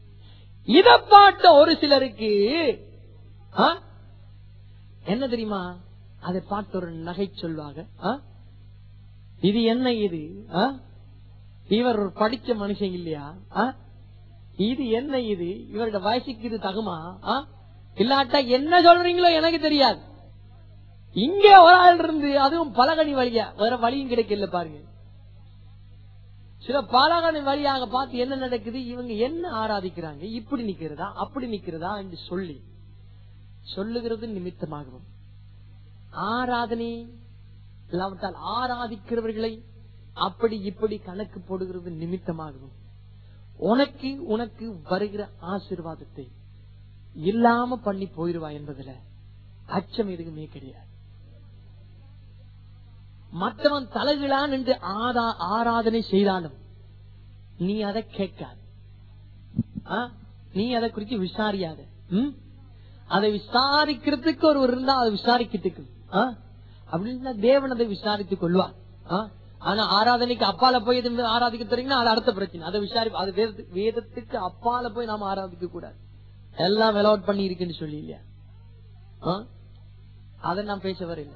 இத பார்த்த ஒரு சிலருக்கு ஆ? என்ன தெரியுமா அதை பார்த்து ஒரு நகை சொல்வாங்க ஆ? இது என்ன இது ஆ? இவர் ஒரு படிச்ச மனுஷன் இல்லையா ஆ? இது என்ன இது இவரோட வயசுக்கு இது தகுமா ஆ? இல்லாட்டா என்ன சொல்றீங்களோ எனக்கு தெரியாது இங்க ஒரு ஆள் இருந்து அதுவும் பலகனி வழியா வேற வழியும் கிடைக்கல பாருங்க சில பலகனி வழியாக பார்த்து என்ன நடக்குது இவங்க என்ன ஆராதிக்கிறாங்க இப்படி நிக்கிறதா அப்படி நிக்கிறதா என்று சொல்லி சொல்லுகிறது நிமித்தமாகவும் ஆராதனை இல்லாவிட்டால் ஆராதிக்கிறவர்களை அப்படி இப்படி கணக்கு போடுகிறது நிமித்தமாகவும் உனக்கு உனக்கு வருகிற ஆசீர்வாதத்தை இல்லாம பண்ணி போயிருவா என்பதுல அச்சம் எதுவுமே கிடையாது மற்றவன் தலைகளான் என்று ஆதா- ஆராதனை செய்தாலும் நீ அதை கேட்காது ஆ? நீ அதை குறித்து விசாரியாத ம்? அதை விசாரிக்கிறதுக்கு ஒரு இருந்தா அதை விசாரிக்கிறதுக்கு ஆ? அப்படின்னா தேவன் அதை விசாரித்துக் கொள்வார் ஆ? ஆனா ஆராதனைக்கு அப்பால போய் எது ஆராதிக்க தெரியுங்கன்னா அது அடுத்த பிரச்சனை அதை விசாரி அது வேதத்து- வேதத்துக்கு அப்பால போய் நாம ஆராதிக்க கூடாது எல்லாம் வெல் அவுட் பண்ணி இருக்குன்னு சொல்லி இல்லையா ஆ? அதை நான் பேச வரல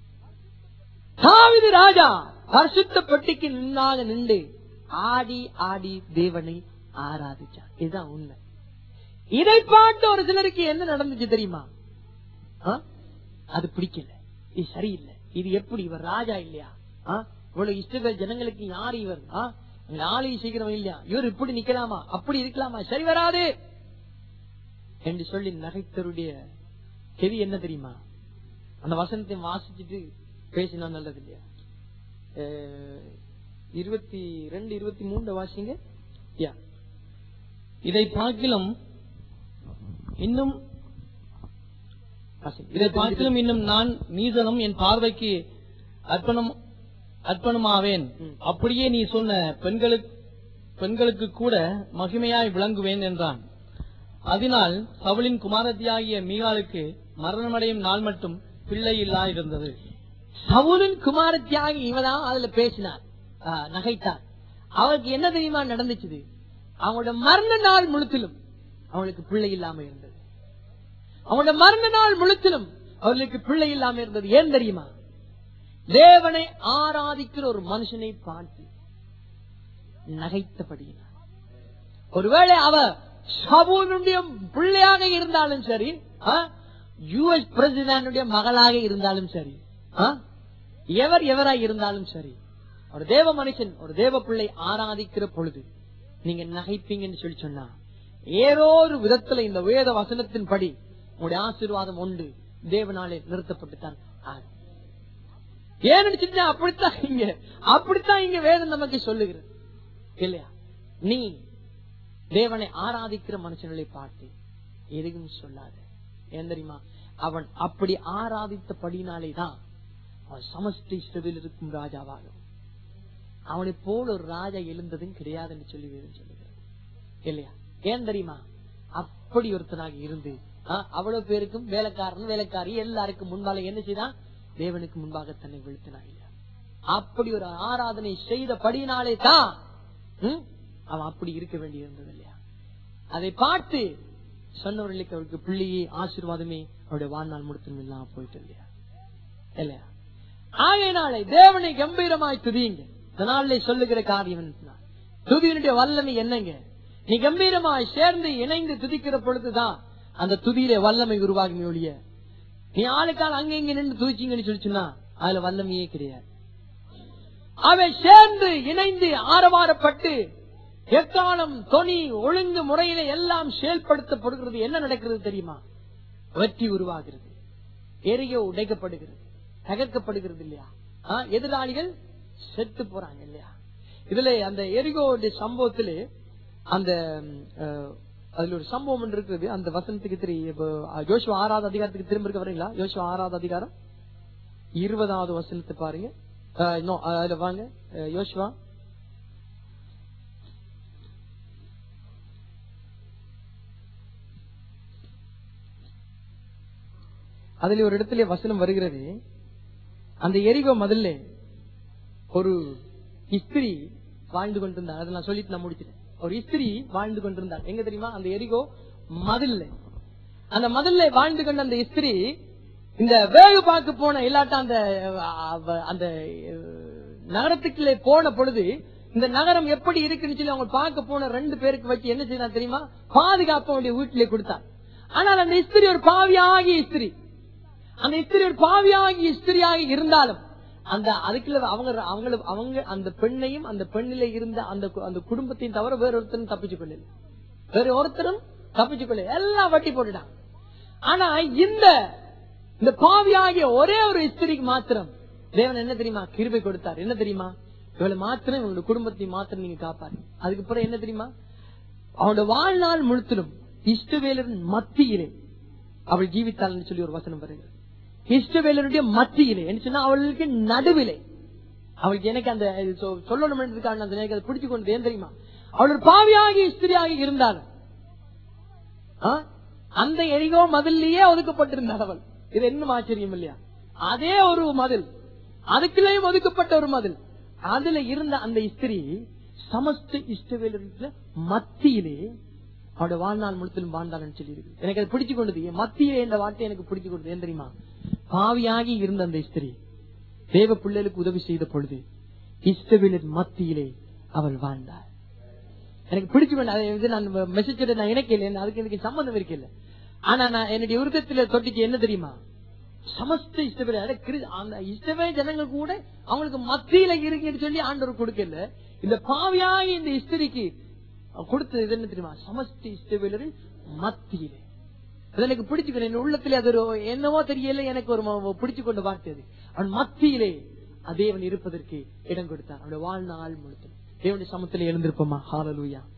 தாவிது ராஜா பரிசுத்த பெட்டிக்கு நின்னாக நின்று ஆடி ஆடி தேவனை ஆராதிச்சான் இதுதான் உண்மை இதை பார்த்து ஒரு சிலருக்கு என்ன நடந்துச்சு தெரியுமா ஆ? அது பிடிக்கல இது சரியில்லை இது எப்படி இவர் ராஜா இல்லையா ஆ? இவ்வளவு இஷ்டங்கள் ஜனங்களுக்கு யார் இவர் ஆ? இவங்க ஆளுகை சீக்கிரம் இல்லையா இவர் இப்படி நிக்கலாமா அப்படி இருக்கலாமா சரி வராது என்று சொல்லி நகைத்தருடைய செவி என்ன தெரியுமா அந்த வசனத்தை வாசிச்சுட்டு பேசினா நல்லது இல்லையா அஹ், இருபத்தி ரெண்டு இருபத்தி மூணு வாசிங்க யா இதை பார்க்கிலும் இன்னும் வாசிங்க. இதை பார்க்கிலும் இன்னும் நான் நீசனும் என் பார்வைக்கு அர்ப்பணம் அர்ப்பணமாவேன் ம். அப்படியே நீ சொன்ன பெண்களுக்கு பெண்களுக்கு கூட மகிமையாய் விளங்குவேன் என்றான் அதனால் சவுலின் குமாரத்தியாகிய மீகாலுக்கு மரணமடையும் நாள் மட்டும் பிள்ளை இல்லா இருந்தது சவுலின் குமார தியாகி இவதான் அதுல பேசினார் ஆ, நகைத்தார் அவருக்கு என்ன தெரியுமா நடந்துச்சு அவங்களோட மரண நாள் முழுத்திலும் அவங்களுக்கு பிள்ளை இல்லாம இருந்தது அவங்களோட மரண நாள் முழுத்திலும் அவர்களுக்கு பிள்ளை இல்லாம இருந்தது ஏன் தெரியுமா தேவனை ஆராதிக்கிற ஒரு மனுஷனை பார்த்து நகைத்தபடியினார் ஒருவேளை அவ சபூனுடைய பிள்ளையாக இருந்தாலும் சரி யுஎஸ் பிரசிடனுடைய மகளாக இருந்தாலும் சரி ஆ? எவர் எவராய் இருந்தாலும் சரி ஒரு தேவ மனுஷன் ஒரு தேவ பிள்ளை ஆராதிக்கிற பொழுது நீங்க நகைப்பீங்கன்னு சொல்லி சொன்னா ஏதோ ஒரு விதத்துல இந்த வேத வசனத்தின் படி உங்களுடைய ஆசீர்வாதம் உண்டு தேவனாலே நிறுத்தப்பட்டுத்தான் ஆகும். ஏன்னு சொன்னா அப்படித்தான் இங்க அப்படித்தான் இங்க வேதம் நமக்கு சொல்லுகிறது இல்லையா நீ தேவனை ஆராதிக்கிற மனுஷர்களை பார்த்து எதுவும் சொல்லாத ஏன் தெரியுமா அவன் அப்படி ஆராதித்தபடினாலே தான் அவன் சமஸ்த இஷ்டவில் இருக்கும் ராஜாவாகும் அவனை போல ஒரு ராஜா எழுந்ததும் கிடையாதுன்னு சொல்லி வேதம் சொல்லுகிறது இல்லையா ஏன் தெரியுமா அப்படி ஒருத்தனாக இருந்து ஆ, அவ்வளவு பேருக்கும் வேலைக்காரன் வேலைக்காரி எல்லாருக்கும் முன்பால என்ன செய்தான் தேவனுக்கு முன்பாக தன்னை வீழ்த்தினான் இல்லையா அப்படி ஒரு ஆராதனை செய்தபடினாலே தான் ம், அவன் அப்படி இருக்க வேண்டி இருந்தது இல்லையா அதை பார்த்து சொன்னவர்களுக்கு அவருக்கு பிள்ளையே ஆசீர்வாதமே அவருடைய வாழ்நாள் முழுத்தும் இல்லாம போயிட்டு இல்லையா இல்லையா ஆகையினாலே தேவனை கம்பீரமாய் துதியுங்க இதனாலே சொல்லுகிற காரியம் என்ன துதியினுடைய வல்லமை என்னங்க நீ கம்பீரமாய் சேர்ந்து இணைந்து துதிக்கிற பொழுதுதான் அந்த துதியில வல்லமை உருவாகுமே ஒழிய நீ ஆளுக்கால் அங்க இங்க நின்று துதிச்சிங்கன்னு சொல்லி சொன்னா அதுல வல்லமையே கிடையாது அவை சேர்ந்து இணைந்து ஆரவாரப்பட்டு எக்காலம் தொனி ஒழுங்கு முறையில எல்லாம் செயல்படுத்தப்படுகிறது என்ன நடக்கிறது தெரியுமா வெற்றி உருவாகிறது எரிய உடைக்கப்படுகிறது தகர்க்கப்படுகிறது இல்லையா ஆ, எதிராளிகள் செத்து போறாங்க இல்லையா இதுல அந்த எரிகோடைய சம்பவத்திலே அந்த ம், அஹ், அதுல ஒரு சம்பவம் ஒன்று இருக்குது அந்த வசனத்துக்கு தெரியும் இப்போ யோசுவா ஆறாவது அதிகாரத்துக்கு திரும்ப இருக்க வரீங்களா யோசுவா ஆறாவது அதிகாரம் இருபதாவது வசனத்தை பாருங்க அஹ், no, அதுல வாங்க அஹ், யோசுவா அதுல ஒரு இடத்துல வசனம் வருகிறது அந்த எரிகோ மதில்ல ஒரு இஸ்திரி வாழ்ந்து கொண்டிருந்தார் அதை நான் சொல்லிட்டு நான் முடிச்சிட்டேன் ஒரு இஸ்திரி வாழ்ந்து கொண்டிருந்தார் எங்க தெரியுமா அந்த எரிகோ மதில்ல அந்த மதில்ல வாழ்ந்து கொண்ட அந்த இஸ்திரி இந்த வேகு பார்க்க போன இல்லாட்டா அந்த அவ- அந்த அஹ், நகரத்துக்குள்ளே போன பொழுது இந்த நகரம் எப்படி இருக்குன்னு சொல்லி அவங்க பார்க்க போன ரெண்டு பேருக்கு வச்சு என்ன செய்யலாம் தெரியுமா பாதுகாப்பு அவனுடைய வீட்டிலே கொடுத்தார் ஆனால் அந்த இஸ்திரி ஒரு பாவியாகிய இஸ்திரி அந்த இஸ்திரி ஒரு பாவியாகி இஸ்திரியாக இருந்தாலும் அந்த அதுக்குள்ள அவங்க அவங்க அவங்க அந்த பெண்ணையும் அந்த பெண்ணில இருந்த அந்த கு- அந்த குடும்பத்தையும் தவிர வேற ஒருத்தரும் தப்பிச்சு கொள்ளல வேற ஒருத்தரும் தப்பிச்சு கொள்ள எல்லாம் வட்டி போட்டுட்டான் ஆனா இந்த இந்த பாவியாகிய ஒரே ஒரு இஸ்திரிக்கு மாத்திரம் தேவன் என்ன தெரியுமா கிருபை கொடுத்தார் என்ன தெரியுமா இவளை மாத்திரம் இவங்களோட குடும்பத்தை மாத்திரம் நீங்க காப்பாரு அதுக்கு பிறகு என்ன தெரியுமா அவனோட வாழ்நாள் முழுத்திலும் இஷ்டவேலரின் மத்தியிலே அவள் ஜீவித்தாள்னு சொல்லி ஒரு வசனம் வருகிறது இஷ்டவேலருடைய மத்தியிலே என்ன சொன்னா அவளுக்கு நடுவிலே அவளுக்கு எனக்கு அந்த இது சொ- சொல்லணும்ன்றதுக்காக அந்த எனக்கு அதை பிடிச்சு கொண்டு ஏன் தெரியுமா அவள் ஒரு பாவியாகி ஸ்திரியாகி இருந்தாலும் ஆ? அந்த எரிகோ மதிலேயே ஒதுக்கப்பட்டிருந்தாள் அவள் இது என்ன ஆச்சரியம் இல்லையா அதே ஒரு மதில் அதுக்குள்ளேயும் ஒதுக்கப்பட்ட ஒரு மதில் அதுல இருந்த அந்த ஸ்திரீ சமஸ்த இஷ்டவேலர்களுக்கு மத்தியிலே அவருடைய வாழ்நாள் முழுத்திலும் வாழ்ந்தாள்னு சொல்லி இருக்கு எனக்கு அது பிடிச்சு கொண்டது என் மத்தியிலே இந்த வார்த்தை எனக்கு பிடிச்சு கொண்டது ஏன் தெரியுமா பாவியாகி இருந்த அந்த ஸ்திரீ தேவ பிள்ளைகளுக்கு உதவி செய்த பொழுது இஷ்டவேலர் மத்தியிலே அவள் வாழ்ந்தாள் எனக்கு பிடிச்சு கொண்ட அதை வந்து நான் மெசேஜ் நான் இணைக்கல அதுக்கு எனக்கு சம்பந்தம் இருக்கல ஆனா நான் என்னுடைய உருக்கத்துல தொட்டிக்கு என்ன தெரியுமா சமஸ்த இஷ்டவே அந்த இஷ்டவே ஜனங்கள் கூட அவங்களுக்கு மத்தியில இருக்குன்னு சொல்லி ஆண்டவர் கொடுக்கல இந்த பாவியாகி இந்த இஸ்திரிக்கு கொடுத்தது இது என்ன தெரியுமா சமஸ்த இஷ்டவேலரின் மத்தியிலே அது எனக்கு பிடிச்சுக்கணும் என் உள்ளத்துல அது ஒரு என்னவோ தெரியல எனக்கு ஒரு ம- பிடிச்சு கொண்டு வார்த்தை அது அவன் மத்தியிலே தேவன் இருப்பதற்கு இடம் கொடுத்தான் அவனுடைய வாழ்நாள் முழுத்தும் தேவனுடைய சமத்திலே எழுந்திருப்போமா ஹாலலூயா